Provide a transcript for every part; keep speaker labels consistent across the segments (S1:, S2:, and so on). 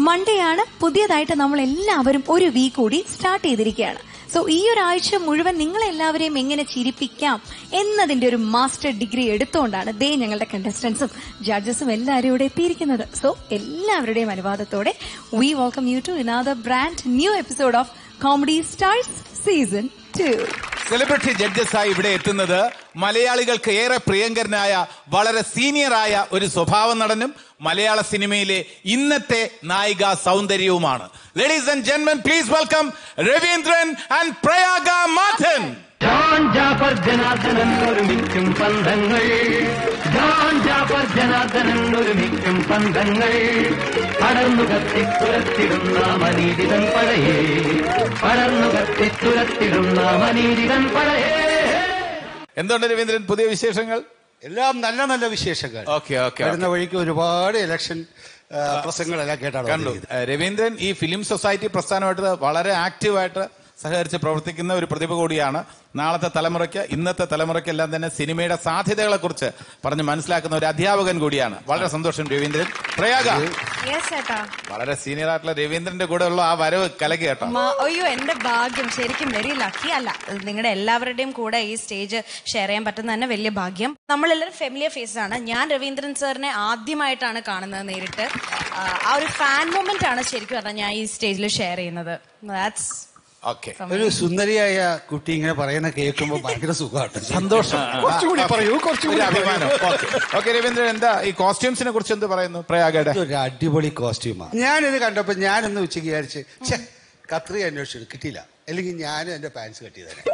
S1: Monday ആണ് പുതിയതായിട്ട് നമ്മൾ എല്ലാവരും ഒരു വീക്ക് കൂടി സ്റ്റാർട്ട് ചെയ്തിരിക്കുകയാണ് സോ ഈ ഒരാഴ്ച മുഴുവൻ നിങ്ങളെല്ലാവരെയും എങ്ങനെ ചിരിപ്പിക്കാം എന്നതിന്റെ ഒരു മാസ്റ്റർ ഡിഗ്രി എടുത്തുകൊണ്ടാണ് ദേ ഞങ്ങളുടെ കണ്ടസ്റ്റൻസും ജഡ്ജസും എല്ലാവരും ഇവിടെ എത്തിയിരിക്കുന്നത് സോ എല്ലാവരുടെയും അനുവാദത്തോടെ we welcome you to another brand new episode of comedy stars season two
S2: celebrity ജഡ്ജസായി ഇവിടെ എത്തുന്നത് മലയാളികൾക്ക് ഏറെ പ്രിയങ്കരനായ വളരെ സീനിയറായ ഒരു സ്വഭാവ നടനും മലയാള സിനിമയിലെ ഇന്നത്തെ നായിക സൗന്ദര്യവുമാണ് ലേഡീസ് ആൻഡ് ജെന്മൻ please welcome Raveendran and Prayaga Martin
S3: John Jaffer Janardhanan ഒരുമിക്കും പന്തങ്ങൾ ജോൺ ജാഫർ ജനാർദ്ദനൻ ഒരുമിക്കും പന്തങ്ങൾ പടർന്നു കത്തിത്തുരത്തിടുന്ന മനീതിതൻ പടയേ പടർന്നു കത്തിത്തുരത്തിടുന്ന മനീതിതൻ പടയേ
S2: എന്തുണ്ട് രവീന്ദ്രൻ പുതിയ വിശേഷങ്ങൾ
S4: എല്ലാം നല്ല നല്ല വിശേഷങ്ങൾ
S2: ഓക്കെ ഓക്കെ
S4: വരുന്ന വഴിക്ക് ഒരുപാട് ഇലക്ഷൻ ആ, പ്രസംഗങ്ങളെല്ലാം കേട്ടാണ്
S2: കണ്ടു
S4: വന്നിരിക്കുന്നത്.
S2: ഏഹ് രവീന്ദ്രൻ ഈ ഫിലിം സൊസൈറ്റി പ്രസ്ഥാനമായിട്ട് വളരെ ആക്റ്റീവായിട്ട് സഹകരിച്ച് പ്രവർത്തിക്കുന്ന ഒരു പ്രതിഭ കൂടിയാണ് നാളത്തെ തലമുറയ്ക്ക് ഇന്നത്തെ തലമുറയ്ക്കെല്ലാം തന്നെ സിനിമയുടെ സാധ്യതകളെ കുറിച്ച് പറഞ്ഞ് മനസ്സിലാക്കുന്ന ഒരു അധ്യാപകൻ കൂടിയാണ് വളരെ സന്തോഷം രവീന്ദ്രൻ പ്രയാഗ
S5: യെസ് ചേട്ടാ
S2: വളരെ സീനിയർ ആയിട്ടുള്ള രവീന്ദ്രന്റെ കൂടെ ഉള്ള ആ വരവ് കലക്കി കേട്ടോ
S5: മ- അയ്യോ എന്റെ ഭാഗ്യം ശരിക്കും വെരി ലക്കി അല്ല നിങ്ങളുടെ എല്ലാവരുടെയും കൂടെ ഈ സ്റ്റേജ് ഷെയർ ചെയ്യാൻ പറ്റുന്ന തന്നെ വലിയ ഭാഗ്യം നമ്മളെല്ലാവരും ഫെമിലിയർ ഫേസ് ആണ് ഞാൻ രവീന്ദ്രൻ സാറിനെ ആദ്യമായിട്ടാണ് കാണുന്നത് നേരിട്ട് ആ, ആ ഒരു ഫാൻ മൊമെന്റ് ആണ് ശരിക്കും പറഞ്ഞാൽ ഞാൻ ഈ സ്റ്റേജിൽ ഷെയർ ചെയ്യുന്നത് ദാറ്റ്സ്
S2: ഓക്കെ
S4: ഒരു സുന്ദരിയായ കുട്ടി ഇങ്ങനെ പറയുന്ന കേൾക്കുമ്പോൾ ഭയങ്കര സുഖമാണ്
S2: സന്തോഷം
S4: കുറച്ചുകൂടി പറയൂ കുറച്ചുകൂടി
S2: ഒരു അഭിമാനം ഓക്കെ രവീന്ദ്രൻ എന്താ ഈ കോസ്റ്റ്യൂംസിനെ കുറിച്ച് എന്ത് പറയുന്നു പ്രയാഗയുടെ
S4: ഒരു അടിപൊളി കോസ്റ്റ്യൂമാണ് ഞാനിത് കണ്ടപ്പോ ഞാനിന്ന് ഉച്ചയ്ക്ക് വിചാരിച്ച് ഛെ കത്രി അന്വേഷിച്ചു കിട്ടിയില്ല അല്ലെങ്കിൽ ഞാനും എന്റെ പാൻസ് കെട്ടിയതന്നെ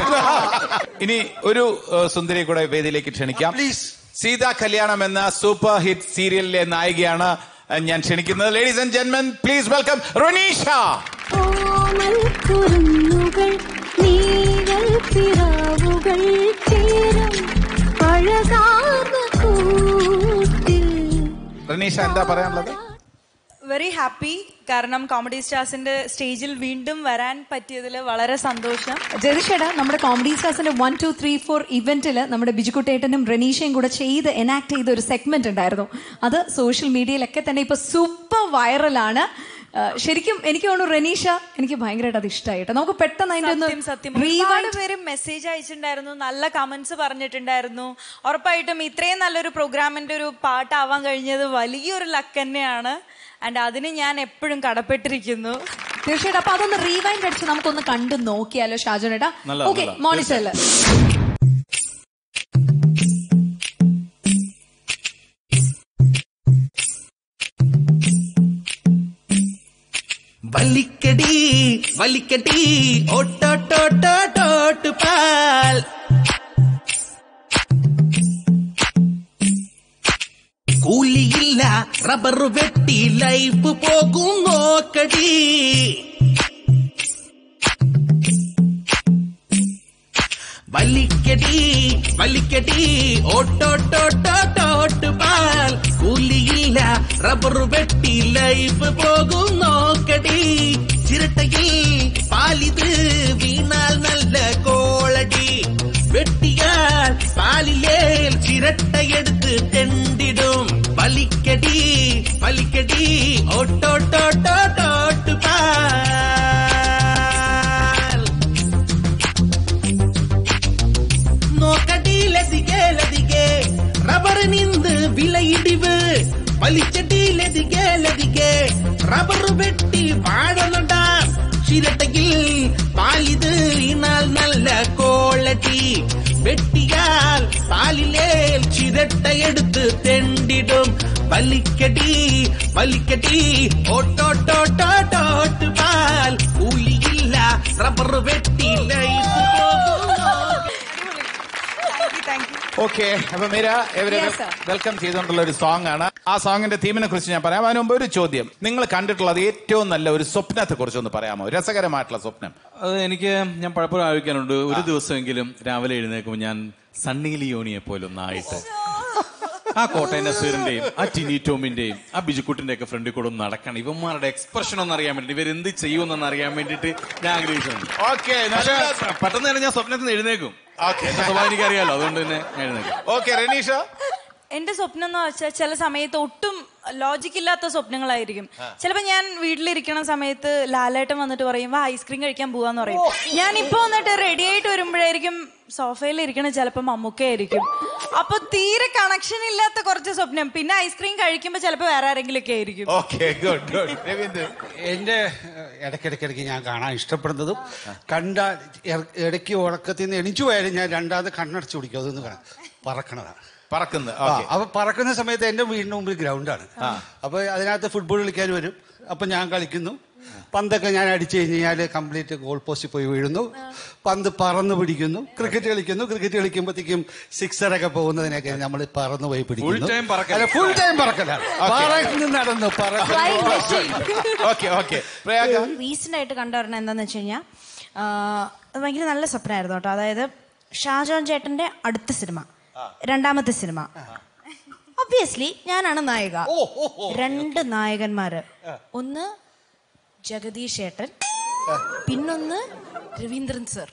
S2: ഇനി ഒരു ഏഹ്, സുന്ദരിയെ കൂടെ വേദിയിലേക്ക് ക്ഷണിക്കാം
S4: പ്ലീസ്
S2: സീതാ കല്യാണം എന്ന സൂപ്പർ ഹിറ്റ് സീരിയലിലെ നായികയാണ് ഏഹ്, ഞാൻ ക്ഷണിക്കുന്നത് ലേഡീസ് ആൻഡ് ജെന്മൻ പ്ലീസ് വെൽക്കം റൊനീഷ
S6: കോമൽ കുരുന്നുകൾ നീഴൽ പിറാവുകൾ ചേരും അഴകാർന്ന കൂട്ടിൽ
S2: റൊനീഷ എന്താ പറയാനുള്ളത്
S7: വെരി ഹാപ്പി കാരണം കോമഡി സ്റ്റാർസിന്റെ സ്റ്റേജിൽ വീണ്ടും വരാൻ പറ്റിയതിൽ വളരെ സന്തോഷം
S1: ജതിഷേടാ നമ്മുടെ കോമഡി സ്റ്റാർസിന്റെ വൺ ടു ത്രീ ഫോർ ഇവന്റില് നമ്മുടെ ബിജുക്കുട്ടേട്ടനും റനീഷയും കൂടെ ചെയ്ത് എനാക്ട് ചെയ്ത ഒരു സെഗ്മെന്റ് ഉണ്ടായിരുന്നു അത് സോഷ്യൽ മീഡിയയിലൊക്കെ തന്നെ ഇപ്പൊ സൂപ്പർ വൈറലാണ് ശരിക്കും എനിക്ക് തോന്നുന്നു റനീഷ എനിക്ക് ഭയങ്കരമായിട്ട് അത് ഇഷ്ടമായിട്ട് നമുക്ക് പെട്ടെന്ന് അതിന്റെ ഒന്ന്
S7: സത്യം സത്യം
S1: rewind-
S7: ഒരുപാട് പേര് മെസ്സേജ് അയച്ചിട്ടുണ്ടായിരുന്നു നല്ല കമന്റ്സ് പറഞ്ഞിട്ടുണ്ടായിരുന്നു ഉറപ്പായിട്ടും ഇത്രയും നല്ലൊരു പ്രോഗ്രാമിന്റെ ഒരു പാട്ടാവാൻ കഴിഞ്ഞത് വലിയൊരു ലക്ക് തന്നെയാണ് ആൻഡ് അതിന് ഞാൻ എപ്പോഴും കടപ്പെട്ടിരിക്കുന്നു
S1: തീർച്ചയായിട്ടും അപ്പൊ അതൊന്ന് റീവൈൻഡ് അടിച്ച് നമുക്കൊന്ന് കണ്ടു നോക്കിയാലോ ഷാജുനേട്ടാ
S2: നല്ലതാ,
S1: ഓക്കെ
S2: നല്ലതാ.
S1: മോണിച്ചല്ലേ
S8: വലിക്കടി വലിക്കടി ഓട്ടോട്ടോട്ടോട്ട് പാൽ കൂലിയില്ല റബ്ബർ വെട്ടി ലൈഫ് പോകും നോക്കടി വലിക്കടി വലിക്കടി ഓട്ടോട്ടോട്ടോട്ട് പാൽ കൂലിയില്ല റബ്ബർ വെട്ടി ലൈഫ് പോകും നോക്കടി ചിരട്ടയിൽ പാലിത് വീണാൽ നല്ല കോളടി വെട്ടിയാൽ പാലിലേൽ ചിരട്ടയെടുത്ത് തെണ്ടിടും വലിക്കടി വലിക്കടി ഓട്ടോട്ടോട്ടോട്ടോട്ട് പാൽ നോക്കടി ലതികെ ലതികെ റബ്ബർ നിന്ത് വിലയിടിവ് വലിച്ചടി ലതികെ ലതികെ റബ്ബർ വെട്ടി വാഴനടാം ചിരട്ടയിൽ പാലിത് ഇണാൽ നല്ല കോളടി വെട്ടിയാൽ പാലിലേൽ ചിരട്ടയെടുത്ത് തെണ്ടിടും വലിക്കടി വലിക്കടി ഓട്ടോട്ടോട്ടോട്ടോട്ട് പാൽ കൂലിയില്ല റബ്ബർ വെട്ടി ലൈഫ് പോകും
S7: താങ്ക് യു
S2: ഓക്കെ അപ്പൊ മീര എവരെ
S1: Yes, sir.
S2: വെൽക്കം ചെയ്തുകൊണ്ടുള്ള ഒരു സോങ് ആണ് ആ സോങ്ങിന്റെ തീമിനെ കുറിച്ച് ഞാൻ പറയാം അതിന് മുമ്പ് ഒരു ചോദ്യം നിങ്ങൾ കണ്ടിട്ടുള്ളത് ഏറ്റവും നല്ല ഒരു സ്വപ്നത്തെ കുറിച്ച് ഒന്ന് പറയാമോ രസകരമായിട്ടുള്ള സ്വപ്നം
S9: അത് എനിക്ക് ഞാൻ പലപ്പോഴും ആലോചിക്കാനുണ്ട് ഒരു ദിവസമെങ്കിലും രാവിലെ എഴുന്നേൽക്കുമ്പോൾ ഞാൻ സണ്ണി ലിയോണിയെ പോലെ ഒന്നായിട്ട് ആ കോട്ടയം നസീറിന്റെയും ആ ടിനി ടോമിന്റെയും ആ ബിജുക്കുട്ടിന്റെ ഒക്കെ ഫ്രണ്ടിൽ കൂടെ ഒന്ന് നടക്കണം ഇവന്മാരുടെ എക്സ്പ്രഷൻ ഒന്ന് അറിയാൻ വേണ്ടി ഇവരെന്ത് ചെയ്യുമെന്നൊന്ന് അറിയാൻ വേണ്ടിയിട്ട് ഞാൻ ആഗ്രഹിച്ചിട്ടുണ്ട്
S2: ഓക്കെ
S9: പക്ഷേ പെട്ടെന്ന് തന്നെ ഞാൻ സ്വപ്നത്തിൽ നിന്ന് എഴുന്നേക്കും എന്റെ സ്വഭാവം എനിക്കറിയാലോ അതുകൊണ്ട് തന്നെ ഞാൻ എഴുന്നേക്കും
S2: ഓക്കെ റനീഷ
S7: എന്റെ സ്വപ്നം എന്ന് വെച്ചാൽ ചില സമയത്ത് ഒട്ടും ലോജിക് ഇല്ലാത്ത സ്വപ്നങ്ങളായിരിക്കും ചിലപ്പോ ഞാൻ വീട്ടിലിരിക്കണ സമയത്ത് ലാലേട്ടൻ വന്നിട്ട് പറയും വാ ഐസ്ക്രീം കഴിക്കാൻ പോവാന്ന് പറയും ഞാൻ ഇപ്പൊ വന്നിട്ട് റെഡി ആയിട്ട് വരുമ്പോഴായിരിക്കും സോഫയിൽ ഇരിക്കണ ചിലപ്പോ മമ്മൂക്കയായിരിക്കും അപ്പൊ തീരെ കണക്ഷൻ ഇല്ലാത്ത കുറച്ച് സ്വപ്നം പിന്നെ ഐസ്ക്രീം കഴിക്കുമ്പോ ചിലപ്പോ വേറെ ആരെങ്കിലും ഒക്കെ ആയിരിക്കും
S2: ഓക്കെ ഗുഡ് ഗുഡ് രവീന്ദ്രൻ
S4: എന്റെ ഇടയ്ക്കിടയ്ക്കിടയ്ക്ക് ഞാൻ കാണാൻ ഇഷ്ടപ്പെടുന്നതും കണ്ട ഇടയ്ക്ക് ഉറക്കത്തിൽ നിന്ന് എണിച്ചു പോയാലും ഞാൻ രണ്ടാമത് കണ്ണടച്ച് പിടിക്കും അതൊന്ന് കാണാം പറക്കണതാണ്
S2: പറക്കുന്നത്
S4: ആ,
S2: ഓക്കെ
S4: അപ്പൊ പറക്കുന്ന സമയത്ത് എന്റെ വീടിന് മുമ്പിൽ ഗ്രൗണ്ടാണ് അപ്പൊ അതിനകത്ത് ഫുട്ബോൾ കളിക്കാൻ വരും അപ്പൊ ഞാൻ കളിക്കുന്നു പന്തൊക്കെ ഞാൻ അടിച്ചു കഴിഞ്ഞാൽ കംപ്ലീറ്റ് ഗോൾ പോസ്റ്റിൽ പോയി വീഴുന്നു പന്ത് പറന്ന് പിടിക്കുന്നു ക്രിക്കറ്റ് കളിക്കുന്നു ക്രിക്കറ്റ് കളിക്കുമ്പോഴത്തേക്കും സിക്സറൊക്കെ പോകുന്നതിനൊക്കെ നമ്മൾ പറന്ന് പോയി പിടിക്കുന്നു
S9: time പറക്കൽ.
S4: അല്ല, full time പറക്കലാണ് പറന്ന് നടന്നു പറക്കുന്നു
S2: ഓക്കെ ഓക്കെ പ്രയാഗ
S5: റീസെന്റ് ആയിട്ട് കണ്ടുവരണം എന്താന്ന് വെച്ച് കഴിഞ്ഞാൽ അത് ഭയങ്കര നല്ല സ്വപ്നമായിരുന്നു കേട്ടോ അതായത് ഷാജോൻ ചേട്ടന്റെ അടുത്ത സിനിമ രണ്ടാമത്തെ സിനിമ ഒബ്വിയസ്ലി ഞാനാണ് നായിക രണ്ട് നായകന്മാര് ഒന്ന് ജഗദീഷ് ചേട്ടൻ പിന്നൊന്ന് രവീന്ദ്രൻ സർ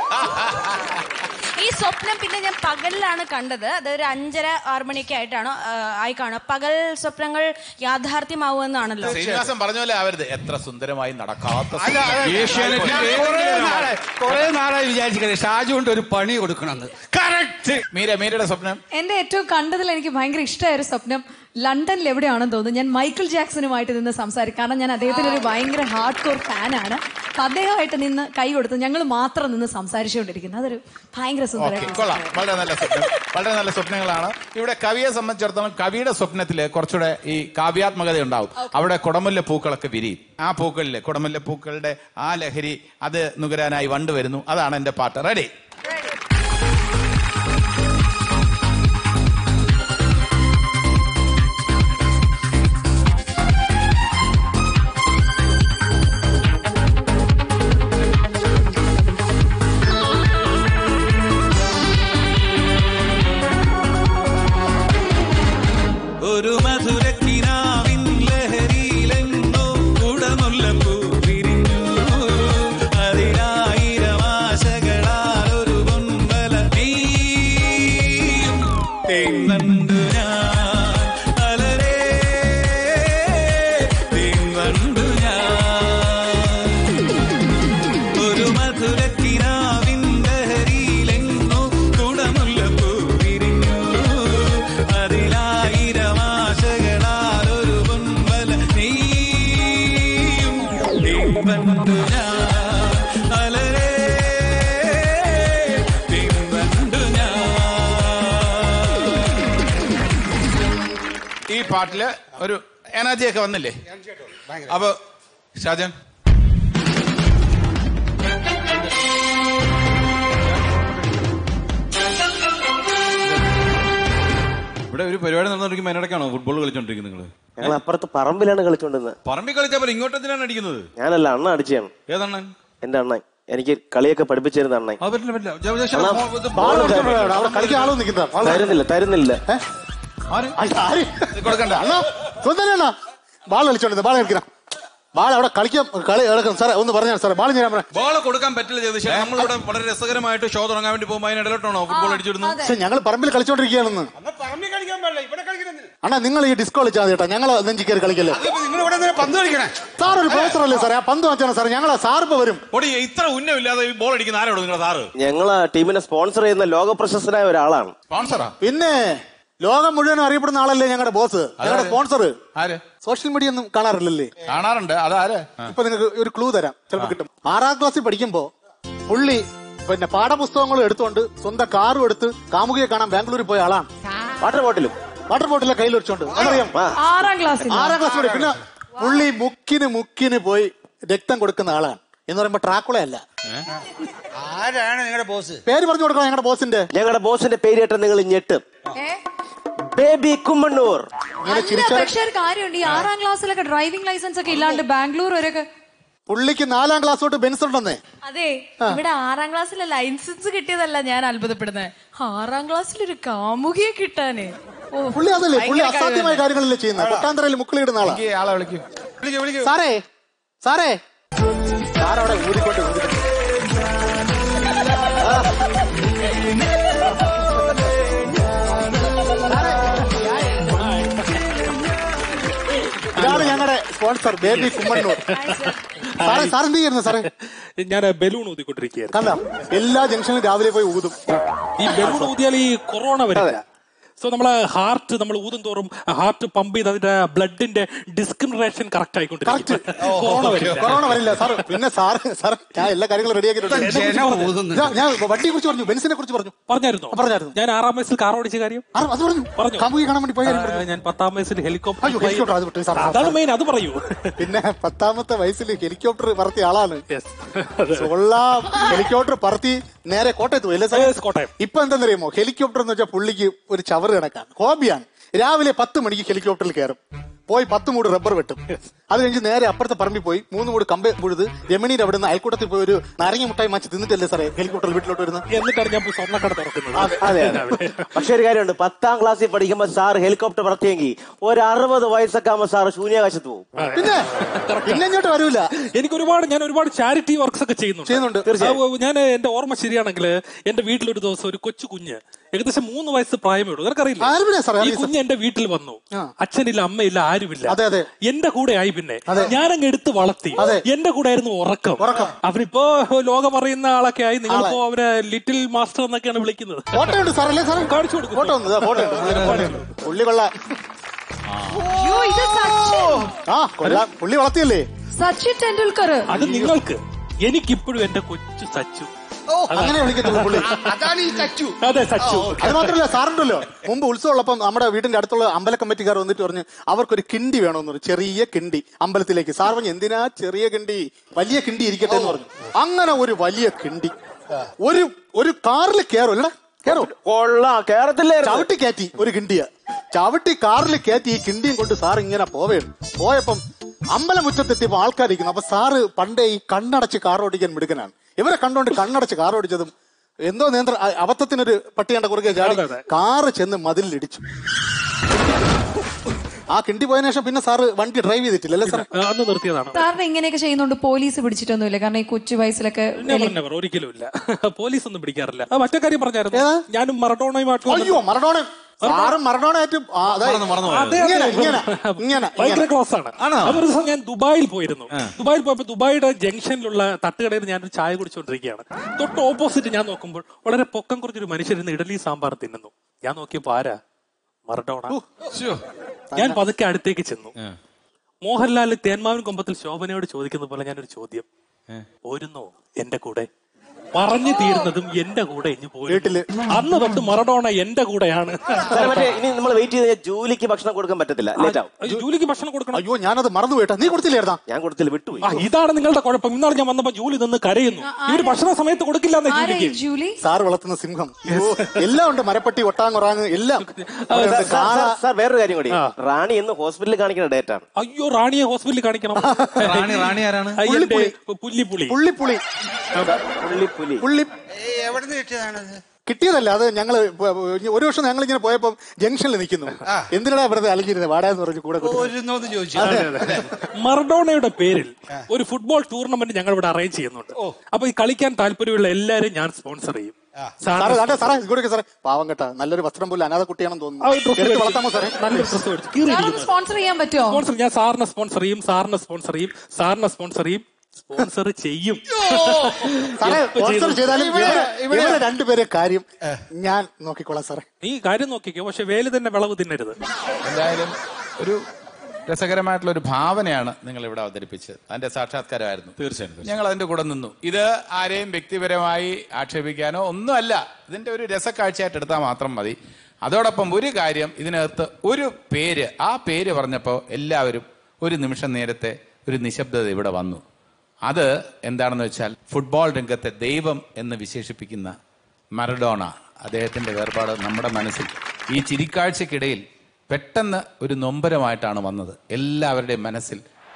S5: ഈ സ്വപ്നം പിന്നെ ഞാൻ പകലിലാണ് കണ്ടത് അതൊരു അഞ്ചര ആറ് മണിയൊക്കെ ആയിട്ടാണ് ആ, ആയി കാണുക പകൽ സ്വപ്നങ്ങൾ യാഥാർത്ഥ്യമാവുമെന്നാണല്ലോ
S2: ശ്രീനിവാസൻ പറഞ്ഞ പോലെ ആവരുത് എത്ര സുന്ദരമായി നടക്കാത്ത
S9: ഏഷ്യാനെറ്റിന്റെ
S4: കുറെ നാളെ കുറെ നാളായി വിചാരിച്ചിരിക്കുന്നത് ഷാജു കൊണ്ട് ഒരു പണി കൊടുക്കണമെന്ന് കറക്റ്റ്
S2: മീര മീരയുടെ സ്വപ്നം
S1: എന്റെ ഏറ്റവും കണ്ടതിൽ എനിക്ക് ഭയങ്കര ഇഷ്ടമായ ഒരു സ്വപ്നം ലണ്ടനിൽ എവിടെയാണെന്ന് തോന്നുന്നു ഞാൻ മൈക്കിൾ ജാക്സനുമായിട്ട് നിന്ന് സംസാരിക്കും കാരണം ഞാൻ അദ്ദേഹത്തിന്റെ ഒരു ഭയങ്കര ഹാർഡ് കോർ ഫാനാണ് അപ്പൊ അദ്ദേഹമായിട്ട് നിന്ന് കൈ കൊടുത്ത് ഞങ്ങൾ മാത്രം നിന്ന് സംസാരിച്ചുകൊണ്ടിരിക്കുന്നു അതൊരു ഭയങ്കര
S2: ഓക്കെ
S1: സുന്ദരമായിട്ട്
S2: കൊള്ളാം വളരെ നല്ല സ്വപ്നം വളരെ നല്ല സ്വപ്നങ്ങളാണ് ഇവിടെ കവിയെ സംബന്ധിച്ചിടത്തോളം കവിയുടെ സ്വപ്നത്തില് കുറച്ചുകൂടെ ഈ കാവ്യാത്മകത ഉണ്ടാവും അവിടെ കുടമുല്ല പൂക്കളൊക്കെ വിരിയും ആ പൂക്കളില് കുടമുല്ല പൂക്കളുടെ ആ ലഹരി അത് നുകരാനായി വണ്ട് വരുന്നു അതാണ് എന്റെ പാട്ട് റെഡി
S8: ഒരു മധുരക്കിനാവിൻ ലഹരിയിലെങ്ങോ കുടമുല്ലപ്പൂ വിരിഞ്ഞു അതിനായിരം ആശകളാൽ ഒരു പൊൻവല നീയും തേൻവണ്ടു ഞാൻ അലരേ തേൻവണ്ടു ഞാൻ ഒരു മധുരക്കിനാവിൻ ലഹരിയിലെങ്ങോ കുടമുല്ലപ്പൂ വിരിഞ്ഞു അതിലായിരം ആശകളാൽ ഒരു പൊൻവല നീയും തേൻവണ്ടു ഞാൻ അലരേ തേൻവണ്ടു ഞാൻ
S2: ഈ പാട്ടില് ഒരു എനർജി ഒക്കെ വന്നില്ലേ അപ്പൊ ഷാജൻ
S9: ഇവിടെ ഒരു പരിപാടി നടന്നുകൊണ്ടിരിക്കുമ്പോൾ അതിനിടയ്ക്കാണോ ഫുട്ബോൾ കളിച്ചോണ്ടിരിക്കുന്നത് നിങ്ങൾ
S10: ഞങ്ങൾ അപ്പുറത്ത് പറമ്പിലാണ് കളിച്ചോണ്ടിരുന്നത്
S9: പറമ്പിൽ കളിച്ചാൽ പോലെ ഇങ്ങോട്ട് എന്തിനാണ് അടിക്കുന്നത്
S10: ഞാനല്ല അണ്ണ അടിച്ചാണ്
S9: ഏതണ്ണൻ
S10: എന്റെ അണ്ണൻ എനിക്ക് കളിയൊക്കെ പഠിപ്പിച്ചു തരുന്ന അണ്ണൻ
S9: അത് പറ്റില്ല പറ്റില്ല ജോ- ജോ-
S10: അണ്ണാ,
S9: മോ- ഇത്
S10: ബാൾ
S9: ബോൾ
S10: കളിച്ചോണ്ട്
S9: കളിച്ചോണ്ട്
S10: അവിടെ കളിക്കാൻ ആള് നിൽക്കുന്ന തരുന്നില്ല തരുന്നില്ല
S9: ആര്?
S2: ഇത് കൊടുക്കണ്ട
S11: സ്വന്തം ബാൾ കളിച്ചോണ്ടിരുന്നത് ബാൾ കളിക്കണം ബാൾ അവിടെ കളിക്കാൻ കളി കിടക്കണം സാറേ ഒന്ന് പറഞ്ഞാൽ സാറേ ബാൾ ഞാൻ പറയാം
S9: ബോൾ കൊടുക്കാൻ പറ്റില്ല ജഗദീഷ് നമ്മളിവിടെ വളരെ രസകരമായിട്ട് ഷോ തുടങ്ങാൻ വേണ്ടി പോകുമ്പോൾ അതിനിടയിലോട്ടാണോ ഫുട്ബോൾ അടിച്ചിടുന്നത്
S11: പക്ഷെ ഞങ്ങൾ പറമ്പിൽ കളിച്ചോണ്ടിരിക്കുകയാണെന്ന്
S4: പറമ്പിൽ കളിക്കാൻ പാടില്ല ഇവിടെ കളിക്കുന്നത്
S11: അണ്ണാ നിങ്ങൾ ഈ ഡിസ്കോ കളിച്ചാൽ മതി കേട്ടോ ഞങ്ങൾ നെഞ്ചി കയറി കളിക്കല്ലേ
S4: നിങ്ങൾ ഇവിടെ നിന്ന് പന്ത് കളിക്കണേ
S11: സാർ ഒരു പ്രൊഫസർ അല്ലേ സാറേ ആ പന്ത് വാങ്ങിച്ചാണ് സാറേ ഞങ്ങളെ സാറിപ്പോ വരും
S9: ഒടി ഇത്ര ഉന്നമില്ലാതെ ഈ ബോൾ അടിക്കുന്ന ആരോട് നിങ്ങളുടെ സാറ്
S10: ഞങ്ങൾ ടീമിനെ സ്പോൺസർ ചെയ്യുന്ന ലോക പ്രശസ്തനായ ഒരാളാണ്
S2: സ്പോൺസറാ
S11: പിന്നെ ലോകം മുഴുവൻ അറിയപ്പെടുന്ന ആളല്ലേ ഞങ്ങളുടെ ബോസ് ഞങ്ങളുടെ സ്പോൺസർ
S2: ആര്
S11: സോഷ്യൽ മീഡിയ ഒന്നും കാണാറില്ലല്ലേ
S2: കാണാറുണ്ട് അതാര്
S11: ഇപ്പൊ നിങ്ങൾക്ക് ഒരു ക്ലൂ തരാം ചിലപ്പോൾ കിട്ടും ആറാം ക്ലാസ്സിൽ പഠിക്കുമ്പോ പുള്ളി പിന്നെ പാഠപുസ്തകങ്ങളും എടുത്തുകൊണ്ട് സ്വന്തം കാറും എടുത്ത് കാമുകിയെ കാണാൻ ബാംഗ്ലൂരിൽ പോയ ആളാണ്
S10: വാട്ടർ ബോട്ടിലും
S11: വാട്ടർ ബോട്ടിലെ കയ്യിൽ വെച്ചോണ്ട് അതറിയാം
S1: ആറാം ക്ലാസ്സിൽ
S11: ആറാം ക്ലാസ് പഠി പിന്നെ പുള്ളി മുക്കിന് മുക്കിന് പോയി രക്തം കൊടുക്കുന്ന ആളാണ് എന്ന് പറയുമ്പോ ട്രാക്കുളയല്ല
S4: ആരാണ് നിങ്ങളുടെ ബോസ്
S11: പേര് പറഞ്ഞു കൊടുക്കണം ഞങ്ങളുടെ ബോസിന്റെ
S10: ഞങ്ങളുടെ ബോസിന്റെ പേര് കേട്ട നിങ്ങൾ ഞെട്ടും ബേബി കുമ്മണ്ണൂർ
S11: ഇങ്ങനെ
S1: അല്ല
S11: ചിരിച്ചാൽ
S1: പക്ഷെ ഒരു കാര്യമുണ്ട് ഈ ആറാം ക്ലാസ്സിലൊക്കെ ഡ്രൈവിംഗ് ലൈസൻസ് ഒക്കെ ഇല്ലാണ്ട് ബാംഗ്ലൂർ വരെയൊക്കെ
S11: പുള്ളിക്ക് നാലാം ക്ലാസ് തൊട്ട് ബെൻസ് ഉണ്ടെന്നേ
S5: അതെ ഇവിടെ ആറാം ക്ലാസ്സിലെ ലൈസൻസ് കിട്ടിയതല്ല ഞാൻ അത്ഭുതപ്പെടുന്നത് ആറാം ക്ലാസ്സിൽ ഒരു കാമുകിയെ കിട്ടാന് ഓ,
S11: പുള്ളി അതല്ലേ പുള്ളി
S5: ഭയങ്കര
S11: അസാധ്യമായ കാര്യങ്ങളല്ലേ ചെയ്യുന്നത് കൊട്ടാന്തരയിൽ മുക്കിലിടുന്ന ആളാ
S2: വിളിക്ക്, ആളെ വിളിക്കൂ
S4: വിളിക്കൂ വിളിക്കൂ
S11: സാറേ സാറേ സാറവിടെ ഊരിക്കൊണ്ട് ഊരിക്കൊണ്ട്. ഇതാണ് ഞങ്ങളുടെ സ്പോൺസർ ബേബി കുമ്മണ്ണൂർ സാറേ സാർ എന്ത് ചെയ്യുന്നു സാറേ
S12: ഞാൻ ബലൂൺ ഊതിക്കൊണ്ടിരിക്കുകയായിരുന്നു
S11: കണ്ട എല്ലാ ജംഗ്ഷനിലും രാവിലെ പോയി ഊതും
S12: ഈ ബലൂൺ ഊതിയാൽ ഈ കൊറോണ വരില്ല സോ നമ്മളെ ഹാർട്ട് നമ്മൾ ഊതും തോറും ഹാർട്ട് പമ്പ് ചെയ്ത് അതിന്റെ ബ്ലഡിന്റെ ഡിസ്ക്രിമിനേഷൻ കറക്റ്റ് ആയിക്കൊണ്ടിരിക്കും കൊറോണ വരില്ല
S11: കൊറോണ വരില്ല സാർ പിന്നെ സാർ സാർ ഞാൻ എല്ലാ കാര്യങ്ങളും റെഡിയാക്കിയിട്ടുണ്ട് ഞാൻ- ഞാൻ വണ്ടിയെ കുറിച്ച് പറഞ്ഞു ബെൻസിനെ കുറിച്ച് പറഞ്ഞു
S12: പറഞ്ഞായിരുന്നു
S11: പറഞ്ഞായിരുന്നു
S12: ഞാൻ ആറാം വയസ്സിൽ കാർ ഓടിച്ച കാര്യം
S11: ആ, അത് പറഞ്ഞു
S12: പറഞ്ഞു
S11: കാമുകി കാണാൻ വേണ്ടി പോയ കാര്യം
S12: ആ,
S11: പറഞ്ഞു.
S12: ഞാൻ പത്താം വയസ്സിൽ
S11: അയ്യോ
S12: ഹെലികോപ്റ്റർ
S11: ഹെലികോപ്റ്റർ അത് വിട്ടു സാർ
S12: അതാണ് മെയിൻ അത് പറയൂ
S11: പിന്നെ പത്താമത്തെ വയസ്സിൽ ഹെലികോപ്റ്റർ പറത്തിയ ആളാണ്
S12: Yes.
S11: സൊള്ളാം ഹെലികോപ്റ്റർ പറത്തി നേരെ കോട്ടയത്ത് പോയി അല്ലേ സാർ
S12: Yes, കോട്ടയം.
S11: ഇപ്പൊ എന്താണെന്നറിയാമോ ഹെലികോപ്റ്റർ എന്ന് വെച്ചാൽ പുള്ളിക്ക് ഒരു ചവറ് കണക്കാണ് ഹോബിയാണ് രാവിലെ പത്ത് മണിക്ക് ഹെലികോപ്റ്ററിൽ കയറും പോയി പത്ത് മൂട് റബ്ബർ വെട്ടും അത് കഴിഞ്ഞ് നേരെ അപ്പുറത്തെ പറമ്പിൽ പോയി മൂന്ന് മൂട് കമ്പ മുഴുത് രമണീന്റെ അവിടെ നിന്ന് അയൽക്കൂട്ടത്തിൽ പോയി ഒരു നാരങ്ങ മുട്ടായി മാച്ച് തിന്നിട്ടല്ലേ സാറേ ഹെലികോപ്റ്ററിൽ വീട്ടിലോട്ട് വരുന്നത്
S12: എന്നിട്ടാണ് ഞാൻ പോയി സ്വർണ്ണക്കട തുറക്കുന്നത്
S10: അതെ അതെ പക്ഷെ ഒരു കാര്യമുണ്ട് പത്താം ക്ലാസ്സിൽ പഠിക്കുമ്പോ സാർ ഹെലികോപ്റ്റർ പറത്തിയെങ്കിൽ ഒരു അറുപത് വയസ്സൊക്കെ ആകുമ്പോ സാർ ശൂന്യാകാശത്ത് പോകും
S11: പിന്നെ പിന്നെ ഇങ്ങോട്ട് വരൂല
S12: എനിക്ക് ഒരുപാട് ഞാൻ ഒരുപാട് ചാരിറ്റി വർക്ക്സ് ഒക്കെ ചെയ്യുന്നുണ്ട്
S11: ചെയ്യുന്നുണ്ട്.
S12: തീർച്ചയായും ഞാൻ എന്റെ ഓർമ്മ ശരിയാണെങ്കിൽ എന്റെ വീട്ടിൽ ഒരു ദിവസം ഒരു കൊച്ചു കുഞ്ഞ് ഏകദേശം മൂന്ന് വയസ്സ് പ്രായമേ ഉള്ളൂ നിനക്കറിയില്ല
S11: ആരുമില്ല സാറേ,
S12: ഈ
S11: അറിയില്ല
S12: കുഞ്ഞ് എന്റെ വീട്ടിൽ വന്നു അച്ഛനില്ല അമ്മയില്ല ആരുമില്ല
S11: അതെ, അതെ.
S12: എന്റെ കൂടെ ആയി പിന്നെ ഞാനങ്ങ് എടുത്ത് വളർത്തി
S11: അതെ.
S12: എന്റെ കൂടെ ആയിരുന്നു ഉറക്കം
S11: ഉറക്കം.
S12: അവരിപ്പോ ലോകം അറിയുന്ന ആളൊക്കെ ആയി നിങ്ങളിപ്പോ അവരെ ലിറ്റിൽ മാസ്റ്റർ എന്നൊക്കെയാണ് വിളിക്കുന്നത്
S11: ഫോട്ടോ ഉണ്ട് സാറല്ലേ സാറേ
S12: കാണിച്ചു കൊടുക്കും
S11: ഫോട്ടോ ഉണ്ട് ഫോട്ടോ ഉണ്ട് പുള്ളി കൊള്ളാം
S1: അയ്യോ ഇത് സച്ചിൻ
S11: ആ കൊള്ളാം പുള്ളി വളർത്തിയല്ലേ
S1: സച്ചിൻ ടെണ്ടുൽക്കർ
S12: അത് നിങ്ങൾക്ക് എനിക്കിപ്പോഴും എന്റെ കൊച്ചു സച്ചു
S11: അങ്ങനെ വിളിക്കത്തുള്ളൂ പുള്ളി
S4: അതാണ് ഈ ചച്ചു
S12: അതെ സച്ചു
S11: അത് മാത്രമല്ല സാറുണ്ടല്ലോ മുമ്പ് ഉത്സവം ഉള്ളപ്പം നമ്മുടെ വീടിന്റെ അടുത്തുള്ള അമ്പല കമ്മിറ്റിക്കാർ വന്നിട്ട് പറഞ്ഞു അവർക്കൊരു കിണ്ടി വേണമെന്ന് പറഞ്ഞു ചെറിയ കിണ്ടി അമ്പലത്തിലേക്ക് സാർ പറഞ്ഞു എന്തിനാ ചെറിയ കിണ്ടി വലിയ കിണ്ടി ഇരിക്കട്ടെ എന്ന് പറഞ്ഞു അങ്ങനെ ഒരു വലിയ കിണ്ടി ഒരു ഒരു കാറിൽ കയറും അല്ലടാ കയറും
S10: കൊള്ളാം കേരളത്തിലായിരുന്നു
S11: ചവിട്ടി കയറ്റി ഒരു കിണ്ടിയ ചവിട്ടി കാറിൽ കയറ്റി ഈ കിണ്ടിയും കൊണ്ട് സാർ ഇങ്ങനെ പോവേണ് പോയപ്പം അമ്പലമുറ്റത്തെത്തിയപ്പോ ആൾക്കാരിക്കുന്നു അപ്പൊ സാറ് പണ്ടേ ഈ കണ്ണടച്ച് കാർ ഓടിക്കാൻ മിടുക്കനാണ് ഇവരെ കണ്ടോണ്ട് കണ്ണടച്ച് കാർ ഓടിച്ചതും എന്തോ നിയന്ത്ര അ- അബദ്ധത്തിനൊരു പട്ടിയാണ്ട കുറുകെ ചാടി
S12: അതെ, അതെ.
S11: കാറ് ചെന്ന് മതിലിടിച്ചു ആ കിണ്ടി പോയതിനു ശേഷം പിന്നെ സാറ് വണ്ടി ഡ്രൈവ് ചെയ്തിട്ടില്ല അല്ലേ സാർ
S12: ആ, അന്ന് നിർത്തിയതാണ്
S1: സാറിന് ഇങ്ങനെയൊക്കെ ചെയ്യുന്നോണ്ട് പോലീസ് പിടിച്ചിട്ടൊന്നുമില്ല കാരണം ഈ കൊച്ചു വയസ്സിലൊക്കെ
S12: നെവർ നെവർ ഒരിക്കലും ഇല്ല പോലീസ് ഒന്നും പിടിക്കാറില്ല ആ, മറ്റേ കാര്യം പറഞ്ഞായിരുന്നു ഞാനും മറഡോണയുമായിട്ട്
S11: അയ്യോ മറഡോണ സാറും മറഡോണായിട്ടും ആ, അതായത്
S12: അതെ,
S11: ഇങ്ങനെ
S12: അതെ.
S11: ഇങ്ങനെ ഇങ്ങനെ
S12: ഭയങ്കര
S11: ഇങ്ങനെ.
S12: ക്ലോസ് ആണ് അതൊരു ദിവസം ഞാൻ ദുബായിൽ പോയിരുന്നു ദുബായിൽ പോയപ്പോ ദുബായിയുടെ ജംഗ്ഷനിലുള്ള തട്ടുകടയിൽ ഞാൻ ഒരു ചായ കുടിച്ചുകൊണ്ടിരിക്കുകയാണ് തൊട്ട് ഓപ്പോസിറ്റ് ഞാൻ നോക്കുമ്പോൾ വളരെ പൊക്കം കുറച്ചൊരു മനുഷ്യരുന്ന് ഇഡലി സാമ്പാർ തിന്നുന്നു ഞാൻ നോക്കിയപ്പോ ആരാ മറഡോണ ഞാൻ പതുക്കെ അടുത്തേക്ക് ചെന്നു മോഹൻലാൽ തേന്മാവിൻ കൊമ്പത്തിൽ ശോഭനയോട് ചോദിക്കുന്ന പോലെ ഞാനൊരു ചോദ്യം പോരുന്നോ എന്റെ കൂടെ പറഞ്ഞു തീരുന്നതും എന്റെ കൂടെ ഇനി പോയി അന്ന് തൊട്ട് മറഡോണ എന്റെ കൂടെയാണ്
S10: സാറേ, മറ്റേ ഇനി നമ്മൾ വെയിറ്റ് ചെയ്ത് കഴിഞ്ഞാൽ ജോലിക്ക് ഭക്ഷണം കൊടുക്കാൻ പറ്റത്തില്ല ലേറ്റ് ആവും
S12: അയ്യോ, ജോലിക്ക് ഭക്ഷണം കൊടുക്കണം
S11: അയ്യോ ഞാനത് മറന്നു പോയിട്ടാ നീ കൊടുത്തില്ലായിരുന്നാ
S10: ഞാൻ കൊടുത്തില്ല വിട്ടുപോയി
S12: ആ ഇതാണ് നിങ്ങളുടെ കുഴപ്പം ഇന്നാണ് ഞാൻ വന്നപ്പോ ജോലി നിന്ന് കരയുന്നു ഇവര് ഭക്ഷണ സമയത്ത് കൊടുക്കില്ല എന്നേ
S1: ആരാ ഈ
S12: ജോലിക്ക്
S1: ജൂലി
S11: സാറ് വളർത്തുന്ന സിംഹം അയ്യോ, എല്ലാം ഉണ്ട് മരപ്പട്ടി ഒട്ടാങ്ങുറാങ് എല്ലാം
S10: സാർ, സാർ, സാർ, സാർ വേറൊരു കാര്യം കൂടി റാണി എന്ന് ഹോസ്പിറ്റലിൽ കാണിക്കുന്ന ഡേറ്റ് ആണ്
S12: അയ്യോ റാണിയെ ഹോസ്പിറ്റലിൽ കാണിക്കണം
S9: റാണി റാണി ആരാണ്
S12: ആ, എന്റെ പുല്ലിപ്പുളി
S11: പുള്ളിപ്പുളി
S10: പുള്ളി പുലി
S11: പുള്ളി
S4: എവിടെ നിന്ന് കിട്ടിയതാണത്
S11: കിട്ടിയതല്ല അത് ഞങ്ങള് പ- ഒരു വർഷം ഞങ്ങൾ ഇങ്ങനെ പോയപ്പോ ജംഗ്ഷനിൽ നിൽക്കുന്നു എന്തിനാ വെറുതെ അലഞ്ഞിരുന്നത് വാടാന്ന് പറഞ്ഞു കൂടെ കൂട്ടി.
S4: ഒരുന്നോന്ന് ചോദിച്ചു
S12: മറഡോണയുടെ പേരിൽ ഒരു ഫുട്ബോൾ ടൂർണമെന്റ് ഞങ്ങൾ ഇവിടെ അറേഞ്ച് ചെയ്യുന്നുണ്ട് അപ്പൊ ഈ കളിക്കാൻ താല്പര്യമുള്ള എല്ലാരും ഞാൻ സ്പോൺസർ ചെയ്യും
S11: സാറേ സാറേ സാറേ ഇങ്ങോട്ടേക്ക് സാറേ പാവം കേട്ടാ നല്ലൊരു വസ്ത്രം പോലും അനാഥ കുട്ടിയാണെന്ന്
S12: ആ ഒരു
S11: തോന്നുന്നു
S12: dress
S11: എടുത്ത്
S12: മേടിച്ച്
S11: വളർത്താമോ സാറേ
S12: നല്ല ഡ്രസ് മേടിച്ച്
S1: സാറൊന്ന്
S12: കീറിയിരിക്കുന്നത്
S1: സ്പോൺസർ ചെയ്യാൻ പറ്റുമോ
S12: സ്പോൺസർ ഞാൻ സാറിനെ സ്പോൺസർ ചെയ്യും സാറിനെ സ്പോൺസർ ചെയ്യും സാറിനെ സ്പോൺസർ ചെയ്യും സ്പോൺസർ ചെയ്യും
S11: സാറേ
S12: എപ്പോ
S11: സ്പോൺസർ
S12: ചെയ്തു?
S11: ചെയ്താലും ഇവരെ ഇവരെ രണ്ടുപേരെ കാര്യം ഞാൻ നോക്കിക്കോളാം സാറേ
S12: നീ കാര്യം നോക്കിക്കോ പക്ഷെ വേല് തന്നെ വിളവ് തിന്നരുത്
S2: എന്തായാലും ഒരു രസകരമായിട്ടുള്ള ഒരു ഭാവനയാണ് നിങ്ങൾ ഇവിടെ അവതരിപ്പിച്ചത് അതിന്റെ സാക്ഷാത്കാരമായിരുന്നു
S9: തീർച്ചയായും
S2: ഞങ്ങൾ അതിന്റെ കൂടെ നിന്നു ഇത് ആരെയും വ്യക്തിപരമായി ആക്ഷേപിക്കാനോ ഒന്നുമല്ല ഇതിന്റെ ഒരു രസക്കാഴ്ചയായിട്ട് എടുത്താൽ മാത്രം മതി അതോടൊപ്പം ഒരു കാര്യം ഇതിനകത്ത് ഒരു പേര് ആ പേര് പറഞ്ഞപ്പോൾ എല്ലാവരും ഒരു നിമിഷം നേരത്തെ ഒരു നിശബ്ദത ഇവിടെ വന്നു അത് എന്താണെന്ന് വെച്ചാൽ ഫുട്ബോൾ രംഗത്തെ ദൈവം എന്ന് വിശേഷിപ്പിക്കുന്ന മറഡോണ അദ്ദേഹത്തിന്റെ വേർപാട് നമ്മുടെ മനസ്സിൽ ഈ ചിരിക്കാഴ്ചക്കിടയിൽ പെട്ടെന്ന് ഒരു നൊമ്പരമായിട്ടാണ് വന്നത് എല്ലാവരുടെയും മനസ്സിൽ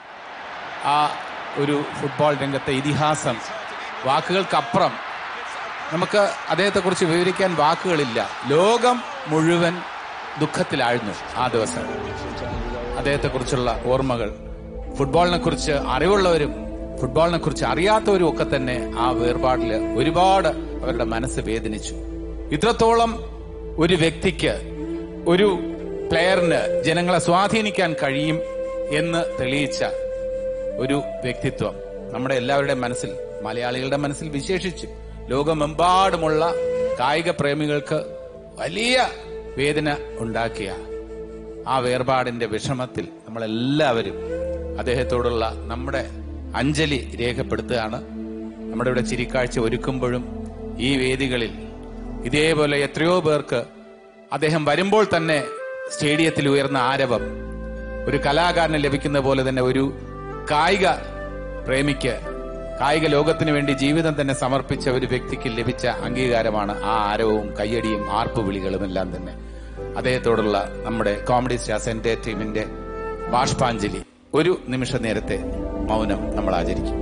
S2: ആ ഒരു ഫുട്ബോൾ രംഗത്തെ ഇതിഹാസം വാക്കുകൾക്കപ്പുറം നമുക്ക് അദ്ദേഹത്തെക്കുറിച്ച് വിവരിക്കാൻ വാക്കുകളില്ല ലോകം മുഴുവൻ ദുഃഖത്തിലായിരുന്നു ആ ദിവസം അദ്ദേഹത്തെക്കുറിച്ചുള്ള ഓർമ്മകൾ ഫുട്ബോളിനെ കുറിച്ച് അറിവുള്ളവരും ഫുട്ബോളിനെ കുറിച്ച് അറിയാത്തവരും ഒക്കെ തന്നെ ആ വേർപാടിൽ ഒരുപാട് അവരുടെ മനസ്സ് വേദനിച്ചു ഇത്രത്തോളം ഒരു വ്യക്തിക്ക് ഒരു പ്ലെയറിന് ജനങ്ങളെ സ്വാധീനിക്കാൻ കഴിയും എന്ന് തെളിയിച്ച ഒരു വ്യക്തിത്വം നമ്മുടെ എല്ലാവരുടെയും മനസ്സിൽ മലയാളികളുടെ മനസ്സിൽ വിശേഷിച്ച് ലോകമെമ്പാടുമുള്ള കായിക പ്രേമികൾക്ക് വലിയ വേദന ഉണ്ടാക്കിയ ആ വേർപാടിന്റെ വിഷമത്തിൽ നമ്മളെല്ലാവരും അദ്ദേഹത്തോടുള്ള നമ്മുടെ അഞ്ജലി രേഖപ്പെടുത്തുകയാണ് നമ്മുടെ ഇവിടെ ചിരിക്കാഴ്ച ഒരുക്കുമ്പോഴും ഈ വേദികളിൽ ഇതേപോലെ എത്രയോ പേർക്ക് അദ്ദേഹം വരുമ്പോൾ തന്നെ സ്റ്റേഡിയത്തിൽ ഉയർന്ന ആരവം ഒരു കലാകാരന് ലഭിക്കുന്ന പോലെ തന്നെ ഒരു കായിക പ്രേമിക്ക് കായിക ലോകത്തിന് വേണ്ടി ജീവിതം തന്നെ സമർപ്പിച്ച ഒരു വ്യക്തിക്ക് ലഭിച്ച അംഗീകാരമാണ് ആ ആരവവും കയ്യടിയും ആർപ്പുവിളികളും എല്ലാം തന്നെ അദ്ദേഹത്തോടുള്ള നമ്മുടെ കോമഡി സ്റ്റാർസ് എന്റെ ടീമിന്റെ ബാഷ്പാഞ്ജലി ഒരു നിമിഷ നേരത്തെ മൗനം നമ്മൾ ആചരിക്കും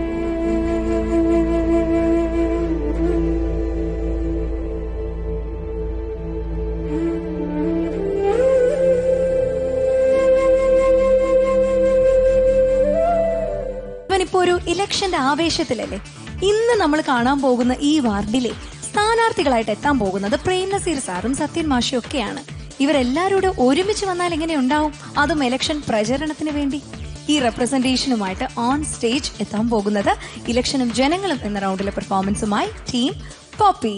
S1: ഇവനിപ്പോ ഒരു ഇലക്ഷന്റെ ആവേശത്തിലല്ലേ ഇന്ന് നമ്മൾ കാണാൻ പോകുന്ന ഈ വാർഡിലെ സ്ഥാനാർത്ഥികളായിട്ട് എത്താൻ പോകുന്നത് പ്രേം നസീർ സാറും സത്യൻ മാഷും ഒക്കെയാണ് ഇവരെല്ലാരോടും ഒരുമിച്ച് വന്നാൽ എങ്ങനെ ഉണ്ടാവും അതും ഇലക്ഷൻ പ്രചരണത്തിന് വേണ്ടി ഈ റെപ്രസെന്റേഷനുമായിട്ട് ഓൺ സ്റ്റേജ് എത്താൻ പോകുന്നത് ഇലക്ഷനും ജനങ്ങളും എന്ന റൗണ്ടിലെ പെർഫോമൻസുമായി ടീം പോപ്പി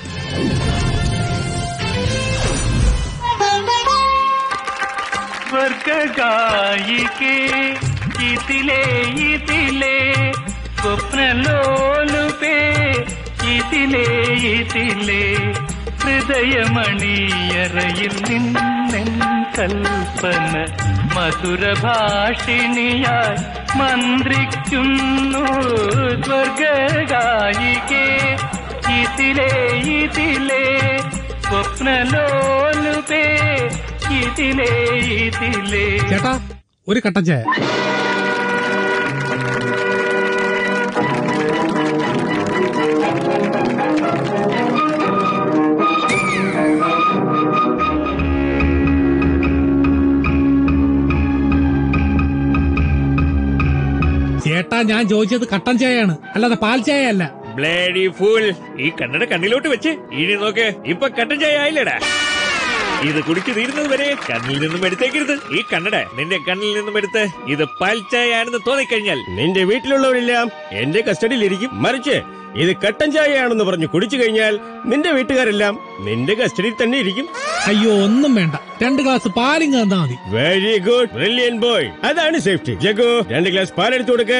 S3: സ്വർഗായികേ ഇതിലേ ഇതിലേ സ്വപ്നലോലുപേ ഇതിലേ ഇതിലേ ഹൃദയമണിയറയിൽ നിന്നെൻ കൽപ്പന മധുരഭാഷിണിയായി മന്ത്രിക്കുന്നു സ്വർഗായികേ ഇതിലേ ഇതിലേ സ്വപ്നലോലുപേ ഇതിലേ ഇതിലേ
S12: ചേട്ടാ ഒരു കട്ടൻ ചായ ചേട്ടാ ഞാൻ ചോദിച്ചത് കട്ടൻ ചായയാണ് അല്ലാതെ പാൽ ചായ അല്ല
S13: ബ്ലേഡി ഫുൾ ഈ കണ്ണട കണ്ണിലോട്ട് വെച്ച് ഇനി നോക്ക് ഇപ്പൊ കട്ടൻ ചായ ആയില്ലടാ ഇത് കുടിച്ചു തീരുന്നത് വരെ കണ്ണിൽ നിന്നും എടുത്തേക്കരുത് ഈ കണ്ണട നിന്റെ കണ്ണിൽ നിന്നും എടുത്ത് ഇത് പാൽ ചായ ആണെന്ന് തോന്നിക്കഴിഞ്ഞാൽ
S14: നിന്റെ വീട്ടിലുള്ളവരെല്ലാം എന്റെ കസ്റ്റഡിയിലിരിക്കും മറിച്ച് ഇത് കട്ടൻ ചായയാണെന്ന് പറഞ്ഞു കുടിച്ചു കഴിഞ്ഞാൽ നിന്റെ വീട്ടുകാരെല്ലാം നിന്റെ കസ്റ്റഡിയിൽ തന്നെ ഇരിക്കും
S12: അയ്യോ ഒന്നും വേണ്ട രണ്ട് ഗ്ലാസ് പാലിങ് തന്നാ മതി
S14: വെരി ഗുഡ് ബ്രില്യൻ ബോയ് അതാണ് സേഫ്റ്റി ജഗു രണ്ട് ഗ്ലാസ് പാലെടുത്തു കൊടുക്ക്